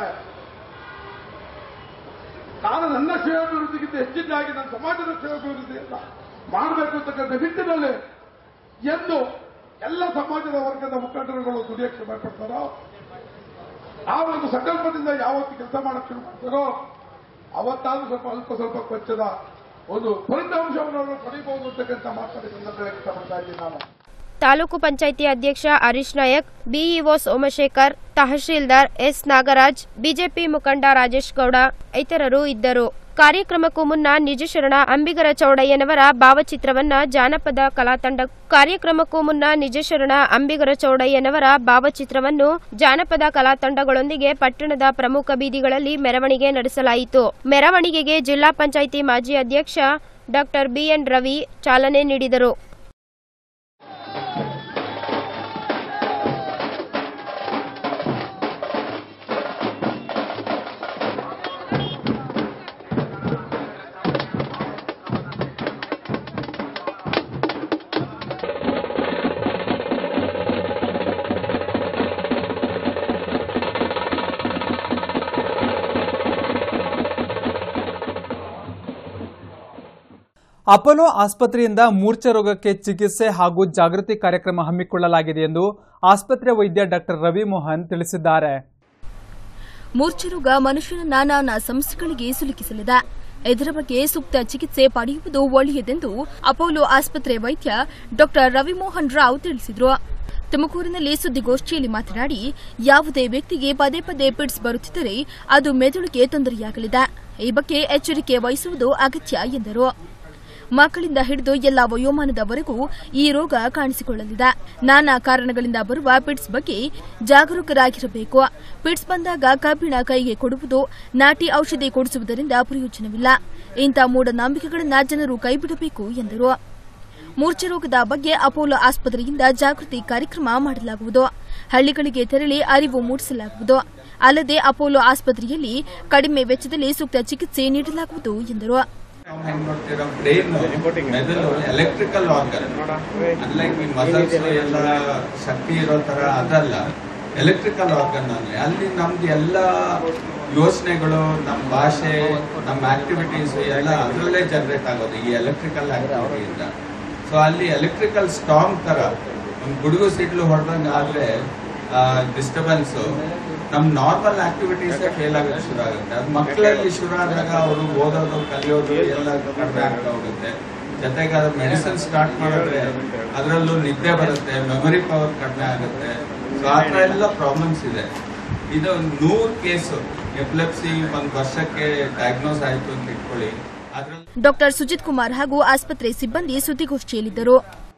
ನಾನು ನನ್ನ ಸೇವಾಭಿವೃದ್ಧಿಗಿಂತ ಹೆಚ್ಚಿದ್ದಾಗಿ ನನ್ನ ಸಮಾಜದ ಸೇವಾಭಿವೃದ್ಧಿಯನ್ನ ಮಾಡಬೇಕು ಅಂತಕ್ಕಂಥ ನಿಟ್ಟಿನಲ್ಲಿ ಎಂದು ಎಲ್ಲ ಸಮಾಜದ ವರ್ಗದ ಮುಖಂಡರುಗಳು ದುಡಿಯಕ್ಕೆ ಶ್ರಮ ಪಡ್ತಾರೋ ಆ ಒಂದು ಸಂಕಲ್ಪದಿಂದ ಯಾವತ್ತು ಕೆಲಸ ಮಾಡಕ್ಕೆ ಶುರು ಮಾಡ್ತಾರೋ ಅವತ್ತಾದ್ರೂ ಸ್ವಲ್ಪ ಅಲ್ಪ ಸ್ವಲ್ಪ ವೆಚ್ಚದ ಒಂದು ಫಲಿತಾಂಶವನ್ನು ಅವರು ಪಡೆಯಬಹುದು ಅಂತಕ್ಕಂಥ ಮಾತನಾಡಿ ಸಂದರ್ಭದಲ್ಲಿ ಇಷ್ಟಪಡ್ತಾ ಇದ್ದೀನಿ ನಾನು ತಾಲೂಕು ಪಂಚಾಯಿತಿ ಅಧ್ಯಕ್ಷ ಹರೀಶ್ ನಾಯಕ್ ಬಿಇಒ ಸೋಮಶೇಖರ್ ತಹಶೀಲ್ದಾರ್ ಎಸ್ ನಾಗರಾಜ್ ಬಿಜೆಪಿ ಮುಖಂಡ ರಾಜೇಶ್ ಗೌಡ ಇತರರು ಇದ್ದರು ಕಾರ್ಯಕ್ರಮಕ್ಕೂ ಮುನ್ನ ನಿಜಶರಣ ಅಂಬಿಗರ ಚೌಡಯ್ಯನವರ ಭಾವಚಿತ್ರವನ್ನ ಜಾನಪದ ಕಲಾತಂಡ ಕಾರ್ಯಕ್ರಮಕ್ಕೂ ಮುನ್ನ ನಿಜಶರಣ ಅಂಬಿಗರ ಚೌಡಯ್ಯನವರ ಭಾವಚಿತ್ರವನ್ನು ಜಾನಪದ ಕಲಾತಂಡಗಳೊಂದಿಗೆ ಪಟ್ಟಣದ ಪ್ರಮುಖ ಬೀದಿಗಳಲ್ಲಿ ಮೆರವಣಿಗೆ ನಡೆಸಲಾಯಿತು ಮೆರವಣಿಗೆಗೆ ಜಿಲ್ಲಾ ಪಂಚಾಯಿತಿ ಮಾಜಿ ಅಧ್ಯಕ್ಷ ಡಾಕ್ಟರ್ ಬಿಎನ್ ರವಿ ಚಾಲನೆ ನೀಡಿದರು ಅಪೋಲೋ ಆಸ್ಪತ್ರೆಯಿಂದ ಮೂರ್ಛೆ ರೋಗಕ್ಕೆ ಚಿಕಿತ್ಸೆ ಹಾಗೂ ಜಾಗೃತಿ ಕಾರ್ಯಕ್ರಮ ಹಮ್ಮಿಕೊಳ್ಳಲಾಗಿದೆ ಎಂದು ಆಸ್ಪತ್ರೆ ವೈದ್ಯ ಡಾಕ್ಟರ್ ರವಿ ಮೋಹನ್ ತಿಳಿಸಿದ್ದಾರೆ ಮೂರ್ಛೆರೋಗ ಮನುಷ್ಯನ ನಾನಾ ಸಮಸ್ಯೆಗಳಿಗೆ ಸಿಲುಕಿಸಲಿದೆ ಇದರ ಬಗ್ಗೆ ಸೂಕ್ತ ಚಿಕಿತ್ಸೆ ಪಡೆಯುವುದು ಒಳ್ಳೆಯದೆಂದು ಅಪೋಲೋ ಆಸ್ಪತ್ರೆ ವೈದ್ಯ ಡಾಕ್ಟರ್ ರವಿಮೋಹನ್ ರಾವ್ ತಿಳಿಸಿದರು ತುಮಕೂರಿನಲ್ಲಿ ಸುದ್ದಿಗೋಷ್ಠಿಯಲ್ಲಿ ಮಾತನಾಡಿ ಯಾವುದೇ ವ್ಯಕ್ತಿಗೆ ಪದೇ ಪದೇ ಪಿಡ್ಸ್ ಬರುತ್ತಿದ್ದರೆ ಅದು ಮೆದುಳಿಗೆ ತೊಂದರೆಯಾಗಲಿದೆ ಈ ಬಗ್ಗೆ ಎಚ್ಚರಿಕೆ ವಹಿಸುವುದು ಅಗತ್ಯ ಎಂದರು ಮಕ್ಕಳಿಂದ ಹಿಡಿದು ಎಲ್ಲ ವಯೋಮಾನದವರೆಗೂ ಈ ರೋಗ ಕಾಣಿಸಿಕೊಳ್ಳಲಿದೆ ನಾನಾ ಕಾರಣಗಳಿಂದ ಬರುವ ಪಿಡ್ಸ್ ಬಗ್ಗೆ ಜಾಗರೂಕರಾಗಿರಬೇಕು ಪಿಡ್ಸ್ ಬಂದಾಗ ಕಬ್ಬಿಣ ಕೈಗೆ ಕೊಡುವುದು ನಾಟಿ ಔಷಧಿ ಕೊಡಿಸುವುದರಿಂದ ಪ್ರಯೋಜನವಿಲ್ಲ ಇಂಥ ಮೂಢನಂಬಿಕೆಗಳನ್ನು ಜನರು ಕೈಬಿಡಬೇಕು ಎಂದರು ಮೂರ್ಛೆ ರೋಗದ ಬಗ್ಗೆ ಅಪೋಲೋ ಆಸ್ಪತ್ರೆಯಿಂದ ಜಾಗೃತಿ ಕಾರ್ಯಕ್ರಮ ಮಾಡಲಾಗುವುದು ಹಳ್ಳಿಗಳಿಗೆ ತೆರಳಿ ಅರಿವು ಮೂಡಿಸಲಾಗುವುದು ಅಲ್ಲದೆ ಅಪೋಲೋ ಆಸ್ಪತ್ರೆಯಲ್ಲಿ ಕಡಿಮೆ ವೆಚ್ಚದಲ್ಲಿ ಸೂಕ್ತ ಚಿಕಿತ್ಸೆ ನೀಡಲಾಗುವುದು ಎಂದರು ನಾವು ಹೆಂಗ್ ನೋಡ್ತೀರಾ ಬ್ರೈನ್ ಮೆದುಳು ಎಲೆಕ್ಟ್ರಿಕಲ್ ಆರ್ಗನ್ ಅನ್ಲೈಕ್ ಈ ಮಸಲ್ಸ್ ಎಲ್ಲ ಶಕ್ತಿ ಇರೋ ತರ ಅದಲ್ಲ ಎಲೆಕ್ಟ್ರಿಕಲ್ ಆರ್ಗನ್ ಅಲ್ಲಿ ಅಲ್ಲಿ ನಮ್ದು ಎಲ್ಲ ಯೋಚನೆಗಳು ನಮ್ಮ ಭಾಷೆ ನಮ್ಮ ಆಕ್ಟಿವಿಟೀಸ್ ಎಲ್ಲ ಅದರಲ್ಲೇ ಜನರೇಟ್ ಆಗೋದು ಈ ಎಲೆಕ್ಟ್ರಿಕಲ್ ಆಕ್ಟಿವಿಟಿಯಿಂದ ಸೊ ಅಲ್ಲಿ ಎಲೆಕ್ಟ್ರಿಕಲ್ ಸ್ಟಾಂಗ್ ತರ ಒಂದು ಗುಡುಗು ಸಿಡ್ಲು ಹೊಡೆದಂಗೆ ಆದ್ರೆ ಡಿಸ್ಟರ್ಬೆನ್ಸ್ ನಮ್ ನಾರ್ಮಲ್ ಆಕ್ಟಿವಿಟೀಸ್ ಫೇಲ್ ಆಗೋದು ಶುರು ಆಗುತ್ತೆ ಅದು ಮಕ್ಕಳಲ್ಲಿ ಶುರು ಆದಾಗ ಅವರು ಓದೋದು ಕಲಿಯೋದು ಎಲ್ಲ ಕಡಿಮೆ ಆಗ್ತಾ ಹೋಗುತ್ತೆ ಜೊತೆಗೆ ಅದು ಮೆಡಿಸಿನ್ ಸ್ಟಾರ್ಟ್ ಮಾಡಿದ್ರೆ ಅದರಲ್ಲೂ ನಿದ್ದೆ ಬರುತ್ತೆ ಮೆಮೊರಿ ಪವರ್ ಕಡಿಮೆ ಆಗುತ್ತೆ ಸೊ ಆ ಥರ ಎಲ್ಲ ಪ್ರಾಬ್ಲಮ್ಸ್ ಇದೆ ಇದು ನೂರು ಕೇಸು ಎಪಿಲೆಪ್ಸಿ ಒಂದು ವರ್ಷಕ್ಕೆ ಡಯಾಗ್ನೋಸ್ ಆಯಿತು ಅಂತ ಇಟ್ಕೊಳ್ಳಿ ಅದ್ರಲ್ಲಿ ಡಾಕ್ಟರ್ ಸುಜಿತ್ ಕುಮಾರ್ ಹಾಗೂ ಆಸ್ಪತ್ರೆ ಸಿಬ್ಬಂದಿ ಸುದ್ದಿಗೋಷ್ಠಿಯಲ್ಲಿದ್ದರು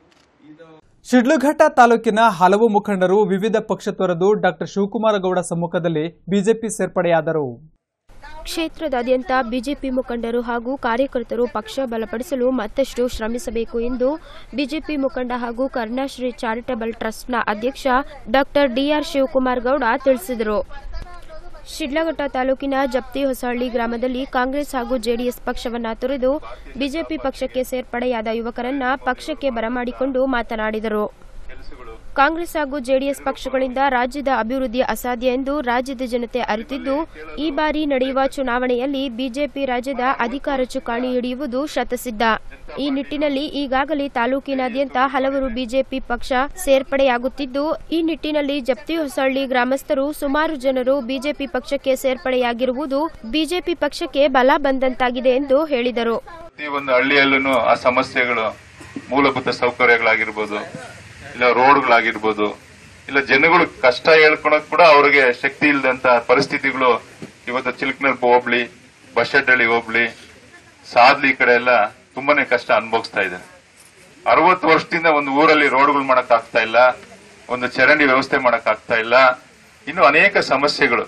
ಶಿಡ್ಲಘಟ್ಟ ತಾಲೂಕಿನ ಹಲವು ಮುಖಂಡರು ವಿವಿಧ ಪಕ್ಷ ತೊರೆದು ಡಾಕ್ಟರ್ ಶಿವಕುಮಾರ ಗೌಡ ಸಮ್ಮುಖದಲ್ಲಿ ಬಿಜೆಪಿ ಸೇರ್ಪಡೆಯಾದರು ಕ್ಷೇತ್ರದಾದ್ಯಂತ ಬಿಜೆಪಿ ಮುಖಂಡರು ಹಾಗೂ ಕಾರ್ಯಕರ್ತರು ಪಕ್ಷ ಬಲಪಡಿಸಲು ಮತ್ತಷ್ಟು ಶ್ರಮಿಸಬೇಕು ಎಂದು ಬಿಜೆಪಿ ಮುಖಂಡ ಹಾಗೂ ಕರುಣಾಶ್ರೀ ಚಾರಿಟಬಲ್ ಟ್ರಸ್ಟ್ನ ಅಧ್ಯಕ್ಷ ಡಾಕ್ಟರ್ ಡಿಆರ್ ಶಿವಕುಮಾರ್ ಗೌಡ ತಿಳಿಸಿದರು ಶಿಡ್ಲಘಟ್ಟ ತಾಲೂಕಿನ ಜಪ್ತಿ ಹೊಸಹಳ್ಳಿ ಗ್ರಾಮದಲ್ಲಿ ಕಾಂಗ್ರೆಸ್ ಹಾಗೂ ಜೆಡಿಎಸ್ ಪಕ್ಷವನ್ನ ತೊರೆದು ಬಿಜೆಪಿ ಪಕ್ಷಕ್ಕೆ ಸೇರ್ಪಡೆಯಾದ ಯುವಕರನ್ನ ಪಕ್ಷಕ್ಕೆ ಬರಮಾಡಿಕೊಂಡು ಮಾತನಾಡಿದರು ಕಾಂಗ್ರೆಸ್ ಹಾಗೂ ಜೆಡಿಎಸ್ ಪಕ್ಷಗಳಿಂದ ರಾಜ್ಯದ ಅಭಿವೃದ್ಧಿ ಅಸಾಧ್ಯ ಎಂದು ರಾಜ್ಯದ ಜನತೆ ಅರಿತಿದ್ದು ಈ ಬಾರಿ ನಡೆಯುವ ಚುನಾವಣೆಯಲ್ಲಿ ಬಿಜೆಪಿ ರಾಜ್ಯದ ಅಧಿಕಾರ ಚುಕ್ಕಾಣಿ ಹಿಡಿಯುವುದು ಶತಸಿದ್ಧ ಈ ನಿಟ್ಟಿನಲ್ಲಿ ಈಗಾಗಲೇ ತಾಲೂಕಿನಾದ್ಯಂತ ಹಲವರು ಬಿಜೆಪಿ ಪಕ್ಷ ಸೇರ್ಪಡೆಯಾಗುತ್ತಿದ್ದು ಈ ನಿಟ್ಟಿನಲ್ಲಿ ಜಪ್ತಿ ಹೊಸಹಳ್ಳಿ ಗ್ರಾಮಸ್ಥರು ಸುಮಾರು ಜನರು ಬಿಜೆಪಿ ಪಕ್ಷಕ್ಕೆ ಸೇರ್ಪಡೆಯಾಗಿರುವುದು ಬಿಜೆಪಿ ಪಕ್ಷಕ್ಕೆ ಬಲ ಬಂದಂತಾಗಿದೆ ಎಂದು ಹೇಳಿದರು ಪ್ರತಿಯೊಂದು ಹಳ್ಳಿಯಲ್ಲೂ ಆ ಸಮಸ್ಯೆಗಳು ಮೂಲಭೂತ ಸೌಕರ್ಯಗಳಾಗಿರ್ಬೋದು ಇಲ್ಲ ರೋಡ್ಗಳಾಗಿರ್ಬೋದು ಇಲ್ಲ ಜನಗಳು ಕಷ್ಟ ಹೇಳ್ಕೊಳಕ್ ಕೂಡ ಅವ್ರಿಗೆ ಶಕ್ತಿ ಇಲ್ಲದಂತ ಪರಿಸ್ಥಿತಿಗಳು ಇವತ್ತು ಚಿಲ್ಕನಲ್ಪ ಹೋಬ್ಳಿ ಬಶೆಡ್ಡಳ್ಳಿ ಹೋಬ್ಳಿ ಸಾದ್ಲಿ ಈ ಕಡೆ ಎಲ್ಲ ತುಂಬಾನೇ ಕಷ್ಟ ಅನುಭವಿಸ್ತಾ ಇದೆ ಅರವತ್ತು ವರ್ಷದಿಂದ ಒಂದು ಊರಲ್ಲಿ ರೋಡ್ಗಳು ಮಾಡಕ್ ಆಗ್ತಾ ಇಲ್ಲ ಒಂದು ಚರಂಡಿ ವ್ಯವಸ್ಥೆ ಮಾಡಕ್ ಆಗ್ತಾ ಇಲ್ಲ ಇನ್ನು ಅನೇಕ ಸಮಸ್ಯೆಗಳು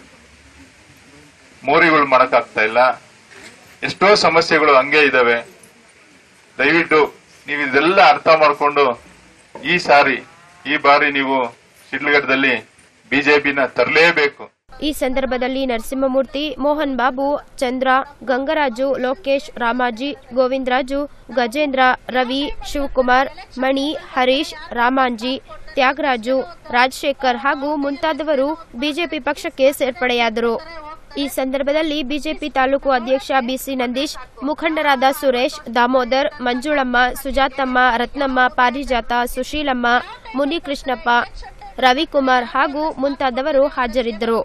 ಮೋರಿಗಳು ಮಾಡಕ್ ಆಗ್ತಾ ಇಲ್ಲ ಎಷ್ಟೋ ಸಮಸ್ಯೆಗಳು ಹಂಗೆ ಇದಾವೆ ದಯವಿಟ್ಟು ನೀವು ಇದೆಲ್ಲ ಅರ್ಥ ಮಾಡಿಕೊಂಡು ಈ ಸಾರಿ ಈ ಬಾರಿ ನೀವು ಶಿಡ್ಲಘಟ್ಟದಲ್ಲಿ ಬಿಜೆಪಿನ ತರಲೇಬೇಕು ಈ ಸಂದರ್ಭದಲ್ಲಿ ನರಸಿಂಹಮೂರ್ತಿ ಮೋಹನ್ ಬಾಬು ಚಂದ್ರ ಗಂಗರಾಜು ಲೋಕೇಶ್ ರಾಮಾಜಿ ಗೋವಿಂದರಾಜು ಗಜೇಂದ್ರ ರವಿ ಶಿವಕುಮಾರ್ ಮಣಿ ಹರೀಶ್ ರಾಮಾಂಜಿ ತ್ಯಾಗರಾಜು ರಾಜಶೇಖರ್ ಹಾಗೂ ಮುಂತಾದವರು ಬಿಜೆಪಿ ಪಕ್ಷಕ್ಕೆ ಸೇರ್ಪಡೆಯಾದರು ಈ ಸಂದರ್ಭದಲ್ಲಿ ಬಿಜೆಪಿ ತಾಲೂಕು ಅಧ್ಯಕ್ಷ ಬಿಸಿ ನಂದೀಶ್ ಮುಖಂಡರಾದ ಸುರೇಶ್ ದಾಮೋದರ್ ಮಂಜುಳಮ್ಮ ಸುಜಾತಮ್ಮ ರತ್ನಮ್ಮ ಪಾರಿಜಾತ ಸುಶೀಲಮ್ಮ ಮುನಿಕೃಷ್ಣಪ್ಪ ರವಿಕುಮಾರ್ ಹಾಗೂ ಮುಂತಾದವರು ಹಾಜರಿದ್ದರು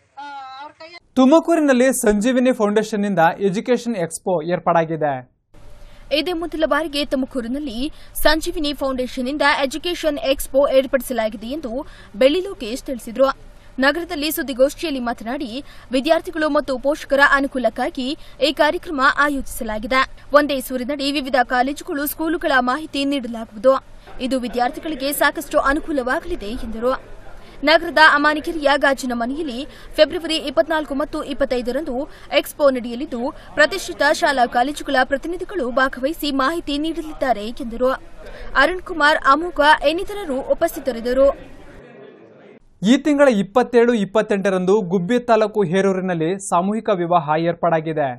ತುಮಕೂರಿನಲ್ಲಿ ಸಂಜೀವಿನಿ ಫೌಂಡೇಶನ್ನಿಂದ ಎಜುಕೇಷನ್ ಎಕ್ಸ್ಪೋ ಏರ್ಪಾಡಾಗಿದೆ ಇದೇ ಮೊದಲ ಬಾರಿಗೆ ತುಮಕೂರಿನಲ್ಲಿ ಸಂಜೀವಿನಿ ಫೌಂಡೇಶನ್ನಿಂದ ಎಜುಕೇಷನ್ ಎಕ್ಸ್ಪೋ ಏರ್ಪಡಿಸಲಾಗಿದೆ ಎಂದು ಬೆಳ್ಳಿ ಲೋಕೇಶ್ ತಿಳಿಸಿದರು ನಗರದಲ್ಲಿ ಸುದ್ದಿಗೋಷ್ಠಿಯಲ್ಲಿ ಮಾತನಾಡಿ ವಿದ್ಯಾರ್ಥಿಗಳು ಮತ್ತು ಪೋಷಕರ ಅನುಕೂಲಕ್ಕಾಗಿ ಈ ಕಾರ್ಯಕ್ರಮ ಆಯೋಜಿಸಲಾಗಿದೆ ಒಂದೇ ಸೂರಿನಡಿ ವಿವಿಧ ಕಾಲೇಜುಗಳು ಸ್ಕೂಲುಗಳ ಮಾಹಿತಿ ನೀಡಲಾಗುವುದು ಇದು ವಿದ್ಯಾರ್ಥಿಗಳಿಗೆ ಸಾಕಷ್ಟು ಅನುಕೂಲವಾಗಲಿದೆ ಎಂದರು ನಗರದ ಅಮಾನಿಕೆರೆಯ ಗಾಜಿನ ಮನೆಯಲ್ಲಿ ಫೆಬ್ರವರಿ ಇಪ್ಪತ್ನಾಲ್ಕು ಮತ್ತು ಇಪ್ಪತ್ತೈದರಂದು ಎಕ್ಸ್ಪೋ ನಡೆಯಲಿದ್ದು ಪ್ರತಿಷ್ಠಿತ ಶಾಲಾ ಕಾಲೇಜುಗಳ ಪ್ರತಿನಿಧಿಗಳು ಭಾಗವಹಿಸಿ ಮಾಹಿತಿ ನೀಡಲಿದ್ದಾರೆ ಎಂದರು ಅರುಣ್ ಕುಮಾರ್ ಅಮೋಘ ಇನ್ನಿತರರು ಉಪಸ್ಥಿತರಿದ್ದರು ಈ ತಿಂಗಳ ಇಪ್ಪತ್ತೇಳು ಇಪ್ಪತ್ತೆಂಟರಂದು ಗುಬ್ಬಿ ತಾಲೂಕು ಹೇರೂರಿನಲ್ಲಿ ಸಾಮೂಹಿಕ ವಿವಾಹ ಏರ್ಪಾಡಾಗಿದೆ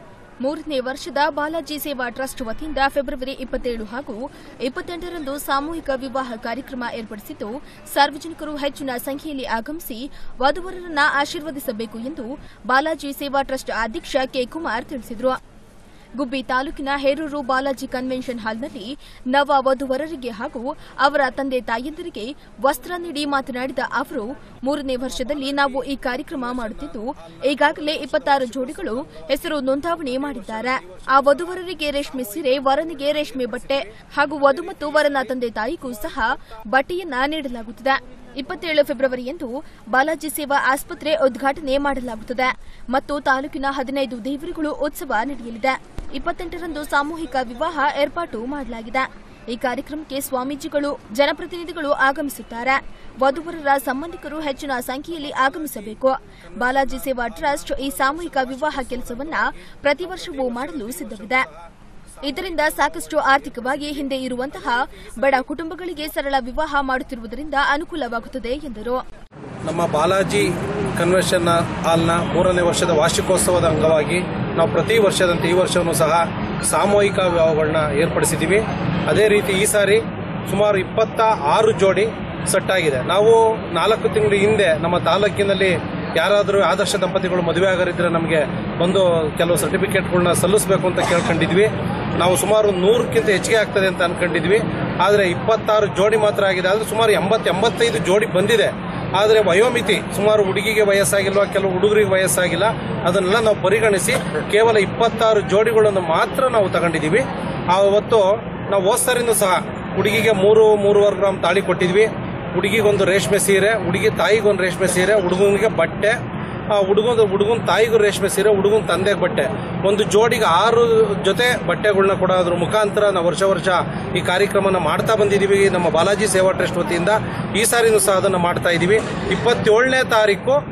ಮೂರನೇ ವರ್ಷದ ಬಾಲಾಜಿ ಸೇವಾ ಟ್ರಸ್ಟ್ ವತಿಯಿಂದ ಫೆಬ್ರವರಿ ಇಪ್ಪತ್ತೇಳು ಹಾಗೂ ಇಪ್ಪತ್ತೆಂಟರಂದು ಸಾಮೂಹಿಕ ವಿವಾಹ ಕಾರ್ಯಕ್ರಮ ಏರ್ಪಡಿಸಿದ್ದು ಸಾರ್ವಜನಿಕರು ಹೆಚ್ಚಿನ ಸಂಖ್ಯೆಯಲ್ಲಿ ಆಗಮಿಸಿ ವಧುವರರನ್ನ ಆಶೀರ್ವದಿಸಬೇಕು ಎಂದು ಬಾಲಾಜಿ ಸೇವಾ ಟ್ರಸ್ಟ್ ಅಧ್ಯಕ್ಷ ಕೆ ಕುಮಾರ್ ತಿಳಿಸಿದರು ಗುಬ್ಬಿ ತಾಲೂಕಿನ ಹೇರೂರು ಬಾಲಾಜಿ ಕನ್ವೆನ್ಷನ್ ಹಾಲ್ನಲ್ಲಿ ನವ ವಧುವರರಿಗೆ ಹಾಗೂ ಅವರ ತಂದೆ ತಾಯಂದಿರಿಗೆ ವಸ್ತ್ರ ನೀಡಿ ಮಾತನಾಡಿದ ಅವರು ಮೂರನೇ ವರ್ಷದಲ್ಲಿ ನಾವು ಈ ಕಾರ್ಯಕ್ರಮ ಮಾಡುತ್ತಿದ್ದು ಈಗಾಗಲೇ ಇಪ್ಪತ್ತಾರು ಜೋಡಿಗಳು ಹೆಸರು ನೋಂದಾವಣಿ ಮಾಡಿದ್ದಾರೆ ಆ ವಧುವರರಿಗೆ ರೇಷ್ಮೆ ಸೀರೆ ವರನಿಗೆ ರೇಷ್ಮೆ ಬಟ್ಟೆ ಹಾಗೂ ವಧು ಮತ್ತು ವರನ ತಂದೆ ತಾಯಿಗೂ ಸಹ ಬಟ್ಟೆಯನ್ನ ನೀಡಲಾಗುತ್ತದೆ ಇಪ್ಪತ್ತೇಳು ಫೆಬ್ರವರಿಯಂದು ಬಾಲಾಜಿ ಸೇವಾ ಆಸ್ಪತ್ರೆ ಉದ್ಘಾಟನೆ ಮಾಡಲಾಗುತ್ತದೆ ಮತ್ತು ತಾಲೂಕಿನ ಹದಿನೈದು ದೇವರುಗಳು ಉತ್ಸವ ನಡೆಯಲಿದೆ ಇಪ್ಪತ್ತೆಂಟರಂದು ಸಾಮೂಹಿಕ ವಿವಾಹ ಏರ್ಪಾಟು ಮಾಡಲಾಗಿದೆ ಈ ಕಾರ್ಯಕ್ರಮಕ್ಕೆ ಸ್ವಾಮೀಜಿಗಳು ಜನಪ್ರತಿನಿಧಿಗಳು ಆಗಮಿಸುತ್ತಾರೆ ವಧುವರರ ಸಂಬಂಧಿಕರು ಹೆಚ್ಚಿನ ಸಂಖ್ಯೆಯಲ್ಲಿ ಆಗಮಿಸಬೇಕು ಬಾಲಾಜಿ ಸೇವಾ ಟ್ರಸ್ಟ್ ಈ ಸಾಮೂಹಿಕ ವಿವಾಹ ಕೆಲಸವನ್ನ ಪ್ರತಿ ವರ್ಷವೂ ಮಾಡಲು ಸಿದ್ಧವಿದೆ ಇದರಿಂದ ಸಾಕಷ್ಟು ಆರ್ಥಿಕವಾಗಿ ಹಿಂದೆ ಇರುವಂತಹ ಬಡ ಕುಟುಂಬಗಳಿಗೆ ಸರಳ ವಿವಾಹ ಮಾಡುತ್ತಿರುವುದರಿಂದ ಅನುಕೂಲವಾಗುತ್ತದೆ ಎಂದರು ನಮ್ಮ ಬಾಲಾಜಿ ಕನ್ವೆನ್ಷನ್ ಹಾಲ್ನ ಮೂರನೇ ವರ್ಷದ ವಾರ್ಷಿಕೋತ್ಸವದ ಅಂಗವಾಗಿ ನಾವು ಪ್ರತಿ ವರ್ಷದಂತೆ ಈ ವರ್ಷವೂ ಸಹ ಸಾಮೂಹಿಕ ವಿವಾಹಗಳನ್ನ ಏರ್ಪಡಿಸಿದ್ದೀವಿ ಅದೇ ರೀತಿ ಈ ಸಾರಿ ಸುಮಾರು ಇಪ್ಪತ್ತ ಆರು ಜೋಡಿ ಸೆಟ್ಟಾಗಿದೆ ನಾವು ನಾಲ್ಕು ತಿಂಗಳ ಹಿಂದೆ ನಮ್ಮ ತಾಲೂಕಿನಲ್ಲಿ ಯಾರಾದರೂ ಆದರ್ಶ ದಂಪತಿಗಳು ಮದುವೆ ಆಗರಿದ್ರೆ ನಮಗೆ ಬಂದು ಕೆಲವು ಸರ್ಟಿಫಿಕೇಟ್ಗಳನ್ನ ಸಲ್ಲಿಸಬೇಕು ಅಂತ ಕೇಳ್ಕೊಂಡಿದ್ವಿ ನಾವು ಸುಮಾರು ನೂರಕ್ಕಿಂತ ಹೆಚ್ಚಿಗೆ ಆಗ್ತದೆ ಅಂತ ಅನ್ಕೊಂಡಿದ್ವಿ ಆದರೆ ಇಪ್ಪತ್ತಾರು ಜೋಡಿ ಮಾತ್ರ ಆಗಿದೆ ಆದರೆ ಸುಮಾರು ಎಂಬತ್ತು ಎಂಬತ್ತೈದು ಜೋಡಿ ಬಂದಿದೆ ಆದರೆ ವಯೋಮಿತಿ ಸುಮಾರು ಹುಡುಗಿಗೆ ವಯಸ್ಸಾಗಿಲ್ವಾ ಕೆಲವು ಹುಡುಗರಿಗೆ ವಯಸ್ಸಾಗಿಲ್ಲ ಅದನ್ನೆಲ್ಲ ನಾವು ಪರಿಗಣಿಸಿ ಕೇವಲ ಇಪ್ಪತ್ತಾರು ಜೋಡಿಗಳನ್ನು ಮಾತ್ರ ನಾವು ತಗೊಂಡಿದ್ದೀವಿ ಆವತ್ತು ನಾವು ಹೋದ್ಸರಿನೂ ಸಹ ಹುಡುಗಿಗೆ ಮೂರು ಮೂರುವರೆ ಗ್ರಾಮ್ ತಾಳಿ ಕೊಟ್ಟಿದ್ವಿ ಹುಡುಗಿಗೊಂದು ರೇಷ್ಮೆ ಸೀರೆ ಹುಡುಗಿ ತಾಯಿಗೊಂದು ರೇಷ್ಮೆ ಸೀರೆ ಹುಡುಗನಿಗೆ ಬಟ್ಟೆ ಹುಡುಗನ ಹುಡುಗನ ತಾಯಿಗೂ ರೇಷ್ಮೆ ಸೀರೆ ಹುಡುಗನ ತಂದೆಗೆ ಬಟ್ಟೆ ಒಂದು ಜೋಡಿಗೆ ಆರು ಜೊತೆ ಬಟ್ಟೆಗಳನ್ನ ಕೊಡೋದ್ರ ಮುಖಾಂತರ ನಾವು ವರ್ಷ ವರ್ಷ ಈ ಕಾರ್ಯಕ್ರಮನ ಮಾಡ್ತಾ ಬಂದಿದ್ದೀವಿ ನಮ್ಮ ಬಾಲಾಜಿ ಸೇವಾ ಟ್ರಸ್ಟ್ ವತಿಯಿಂದ ಈ ಸಾರಿನೂ ಸಹ ಅದನ್ನು ಮಾಡ್ತಾ ಇದ್ದೀವಿ ಇಪ್ಪತ್ತೇಳನೇ ತಾರೀಕು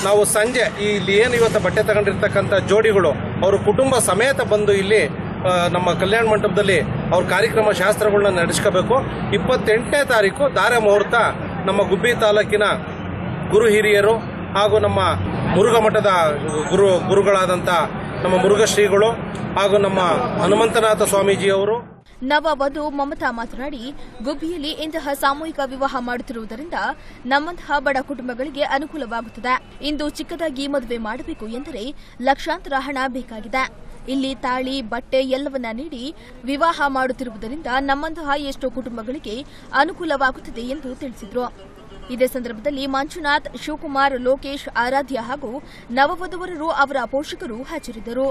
ನಾವು ಸಂಜೆ ಈ ಇಲ್ಲಿ ಏನು ಇವತ್ತು ಬಟ್ಟೆ ತಗೊಂಡಿರ್ತಕ್ಕಂಥ ಜೋಡಿಗಳು ಅವರು ಕುಟುಂಬ ಸಮೇತ ಬಂದು ಇಲ್ಲಿ ಆ, ನಮ್ಮ ಕಲ್ಯಾಣ ಮಂಟಪದಲ್ಲಿ ಅವ್ರ ಕಾರ್ಯಕ್ರಮ ಶಾಸ್ತ್ರಗಳನ್ನ ನಡೆಸ್ಕೋಬೇಕು ಇಪ್ಪತ್ತೆಂಟನೇ ತಾರೀಕು ಧಾರೆ ಮುಹೂರ್ತ ನಮ್ಮ ಗುಬ್ಬಿ ತಾಲೂಕಿನ ಗುರು ಹಿರಿಯರು ಹಾಗೂ ನಮ್ಮ ಮುರುಘಾ ಮಠದ ಗುರು ಗುರುಗಳಾದಂಥ ನಮ್ಮ ಮುರುಘ ಶ್ರೀಗಳು ಹಾಗೂ ನಮ್ಮ ಹನುಮಂತನಾಥ ಸ್ವಾಮೀಜಿಯವರು ನವವಧು ಮಮತಾ ಮಾತನಾಡಿ ಗುಬ್ಬಿಯಲ್ಲಿ ಇಂತಹ ಸಾಮೂಹಿಕ ವಿವಾಹ ಮಾಡುತ್ತಿರುವುದರಿಂದ ನಮ್ಮಂತಹ ಬಡ ಕುಟುಂಬಗಳಿಗೆ ಅನುಕೂಲವಾಗುತ್ತದೆ ಇಂದು ಚಿಕ್ಕದಾಗಿ ಮದುವೆ ಮಾಡಬೇಕು ಎಂದರೆ ಲಕ್ಷಾಂತರ ಹಣ ಬೇಕಾಗಿದೆ ಇಲ್ಲಿ ತಾಳಿ ಬಟ್ಟೆ ಎಲ್ಲವನ್ನ ನೀಡಿ ವಿವಾಹ ಮಾಡುತ್ತಿರುವುದರಿಂದ ನಮ್ಮಂತಹ ಎಷ್ಟೋ ಕುಟುಂಬಗಳಿಗೆ ಅನುಕೂಲವಾಗುತ್ತದೆ ಎಂದು ತಿಳಿಸಿದರು ಇದೇ ಸಂದರ್ಭದಲ್ಲಿ ಮಂಜುನಾಥ್ ಶಿವಕುಮಾರ್ ಲೋಕೇಶ್ ಆರಾಧ್ಯ ಹಾಗೂ ನವವಧುವರರು ಅವರ ಪೋಷಕರು ಹಾಜರಿದ್ದರು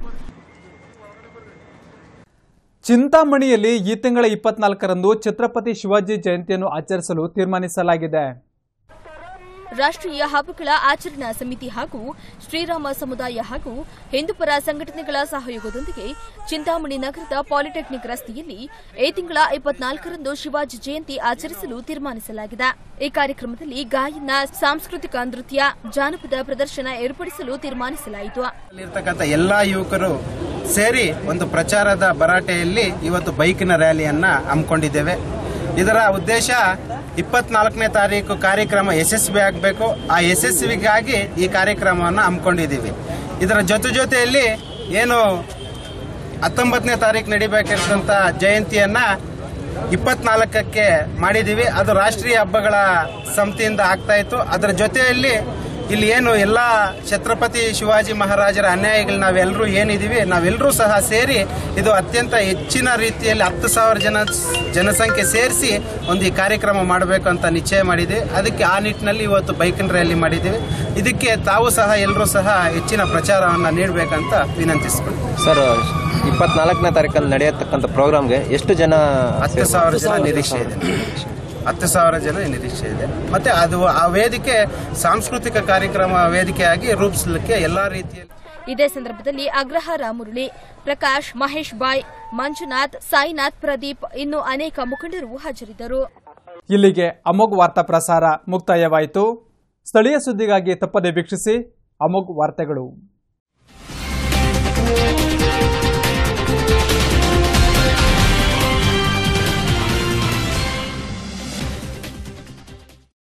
ಚಿಂತಾಮಣಿಯಲ್ಲಿ ಈ ತಿಂಗಳ ಇಪ್ಪತ್ನಾಲ್ಕರಂದು ಛತ್ರಪತಿ ಶಿವಾಜಿ ಜಯಂತಿಯನ್ನು ಆಚರಿಸಲು ತೀರ್ಮಾನಿಸಲಾಗಿದೆ ರಾಷ್ಟ್ರೀಯ ಹಬ್ಬಗಳ ಆಚರಣಾ ಸಮಿತಿ ಹಾಗೂ ಶ್ರೀರಾಮ ಸಮುದಾಯ ಹಾಗೂ ಹಿಂದೂಪರ ಸಂಘಟನೆಗಳ ಸಹಯೋಗದೊಂದಿಗೆ ಚಿಂತಾಮಣಿ ನಗರದ ಪಾಲಿಟೆಕ್ನಿಕ್ ರಸ್ತೆಯಲ್ಲಿ ಈ ತಿಂಗಳ ಇಪ್ಪತ್ನಾಲ್ಕರಂದು ಶಿವಾಜಿ ಜಯಂತಿ ಆಚರಿಸಲು ತೀರ್ಮಾನಿಸಲಾಗಿದೆ ಈ ಕಾರ್ಯಕ್ರಮದಲ್ಲಿ ಗಾಯನ ಸಾಂಸ್ಕೃತಿಕ ನೃತ್ಯ ಜಾನಪದ ಪ್ರದರ್ಶನ ಏರ್ಪಡಿಸಲು ತೀರ್ಮಾನಿಸಲಾಯಿತು ಇರ್ತಕ್ಕಂಥ ಎಲ್ಲಾ ಯುವಕರು ಸೇರಿ ಒಂದು ಪ್ರಚಾರದ ಭರಾಟೆಯಲ್ಲಿ ಇವತ್ತು ಬೈಕಿನ ರ್ಯಾಲಿಯನ್ನ ಹಮ್ಮಿಕೊಂಡಿದ್ದೇವೆ ಇದರ ಉದ್ದೇಶ ಇಪ್ಪತ್ನಾಲ್ಕನೇ ತಾರೀಕು ಕಾರ್ಯಕ್ರಮ ಯಶಸ್ವಿ ಆಗಬೇಕು ಆ ಯಶಸ್ವಿಗಾಗಿ ಈ ಕಾರ್ಯಕ್ರಮವನ್ನು ಹಮ್ಮಿಕೊಂಡಿದ್ದೀವಿ ಇದರ ಜೊತೆ ಜೊತೆಯಲ್ಲಿ ಏನು ಹತ್ತೊಂಬತ್ತನೇ ತಾರೀಕು ನಡಿಬೇಕಿರ್ತಂಥ ಜಯಂತಿಯನ್ನ ಇಪ್ಪತ್ನಾಲ್ಕಕ್ಕೆ ಮಾಡಿದ್ದೀವಿ ಅದು ರಾಷ್ಟ್ರೀಯ ಹಬ್ಬಗಳ ಸಮಿತಿಯಿಂದ ಆಗ್ತಾ ಇತ್ತು ಅದರ ಜೊತೆಯಲ್ಲಿ ಇಲ್ಲಿ ಏನು ಎಲ್ಲ ಛತ್ರಪತಿ ಶಿವಾಜಿ ಮಹಾರಾಜರ ಅನ್ಯಾಯಗಳು ನಾವೆಲ್ಲರೂ ಏನಿದ್ದೀವಿ ನಾವೆಲ್ಲರೂ ಸಹ ಸೇರಿ ಇದು ಅತ್ಯಂತ ಹೆಚ್ಚಿನ ರೀತಿಯಲ್ಲಿ ಹತ್ತು ಸಾವಿರ ಜನ ಜನಸಂಖ್ಯೆ ಸೇರಿಸಿ ಒಂದು ಈ ಕಾರ್ಯಕ್ರಮ ಮಾಡಬೇಕು ಅಂತ ನಿಶ್ಚಯ ಮಾಡಿದ್ದೀವಿ ಅದಕ್ಕೆ ಆ ನಿಟ್ಟಿನಲ್ಲಿ ಇವತ್ತು ಬೈಕಿನ ರ್ಯಾಲಿ ಮಾಡಿದ್ದೀವಿ ಇದಕ್ಕೆ ತಾವು ಸಹ ಎಲ್ಲರೂ ಸಹ ಹೆಚ್ಚಿನ ಪ್ರಚಾರವನ್ನು ನೀಡಬೇಕಂತ ವಿನಂತಿಸ್ಕೊಂಡು ಸರ್ ಇಪ್ಪತ್ನಾಲ್ಕನೇ ತಾರೀಕಲ್ಲಿ ನಡೆಯತಕ್ಕಂಥ ಪ್ರೋಗ್ರಾಮ್ಗೆ ಎಷ್ಟು ಜನ ಹತ್ತು ಸಾವಿರ ಜನ ನಿರೀಕ್ಷೆ ಇದೆ ಹತ್ತು ಸಾವಿರ ಜನ ನಿರೀಕ್ಷೆ ಇದೆ ಮತ್ತೆ ಅದು ಆ ವೇದಿಕೆ ಸಾಂಸ್ಕೃತಿಕ ಕಾರ್ಯಕ್ರಮ ವೇದಿಕೆಯಾಗಿ ರೂಪಿಸಲಿಕ್ಕೆ ಎಲ್ಲಾ ರೀತಿಯಲ್ಲಿ ಇದೇ ಸಂದರ್ಭದಲ್ಲಿ ಅಗ್ರಹಾರ ಮುರಳಿ ಪ್ರಕಾಶ್ ಮಹೇಶ್ ಬಾಯ್ ಮಂಜುನಾಥ್ ಸಾಯಿನಾಥ್ ಪ್ರದೀಪ್ ಇನ್ನು ಅನೇಕ ಮುಖಂಡರು ಹಾಜರಿದ್ದರು ಇಲ್ಲಿಗೆ ಅಮೋಘ್ ವಾರ್ತಾ ಪ್ರಸಾರ ಮುಕ್ತಾಯವಾಯಿತು ಸ್ಥಳೀಯ ಸುದ್ದಿಗಾಗಿ ತಪ್ಪದೆ ವೀಕ್ಷಿಸಿ ಅಮೋಘ್ ವಾರ್ತೆಗಳು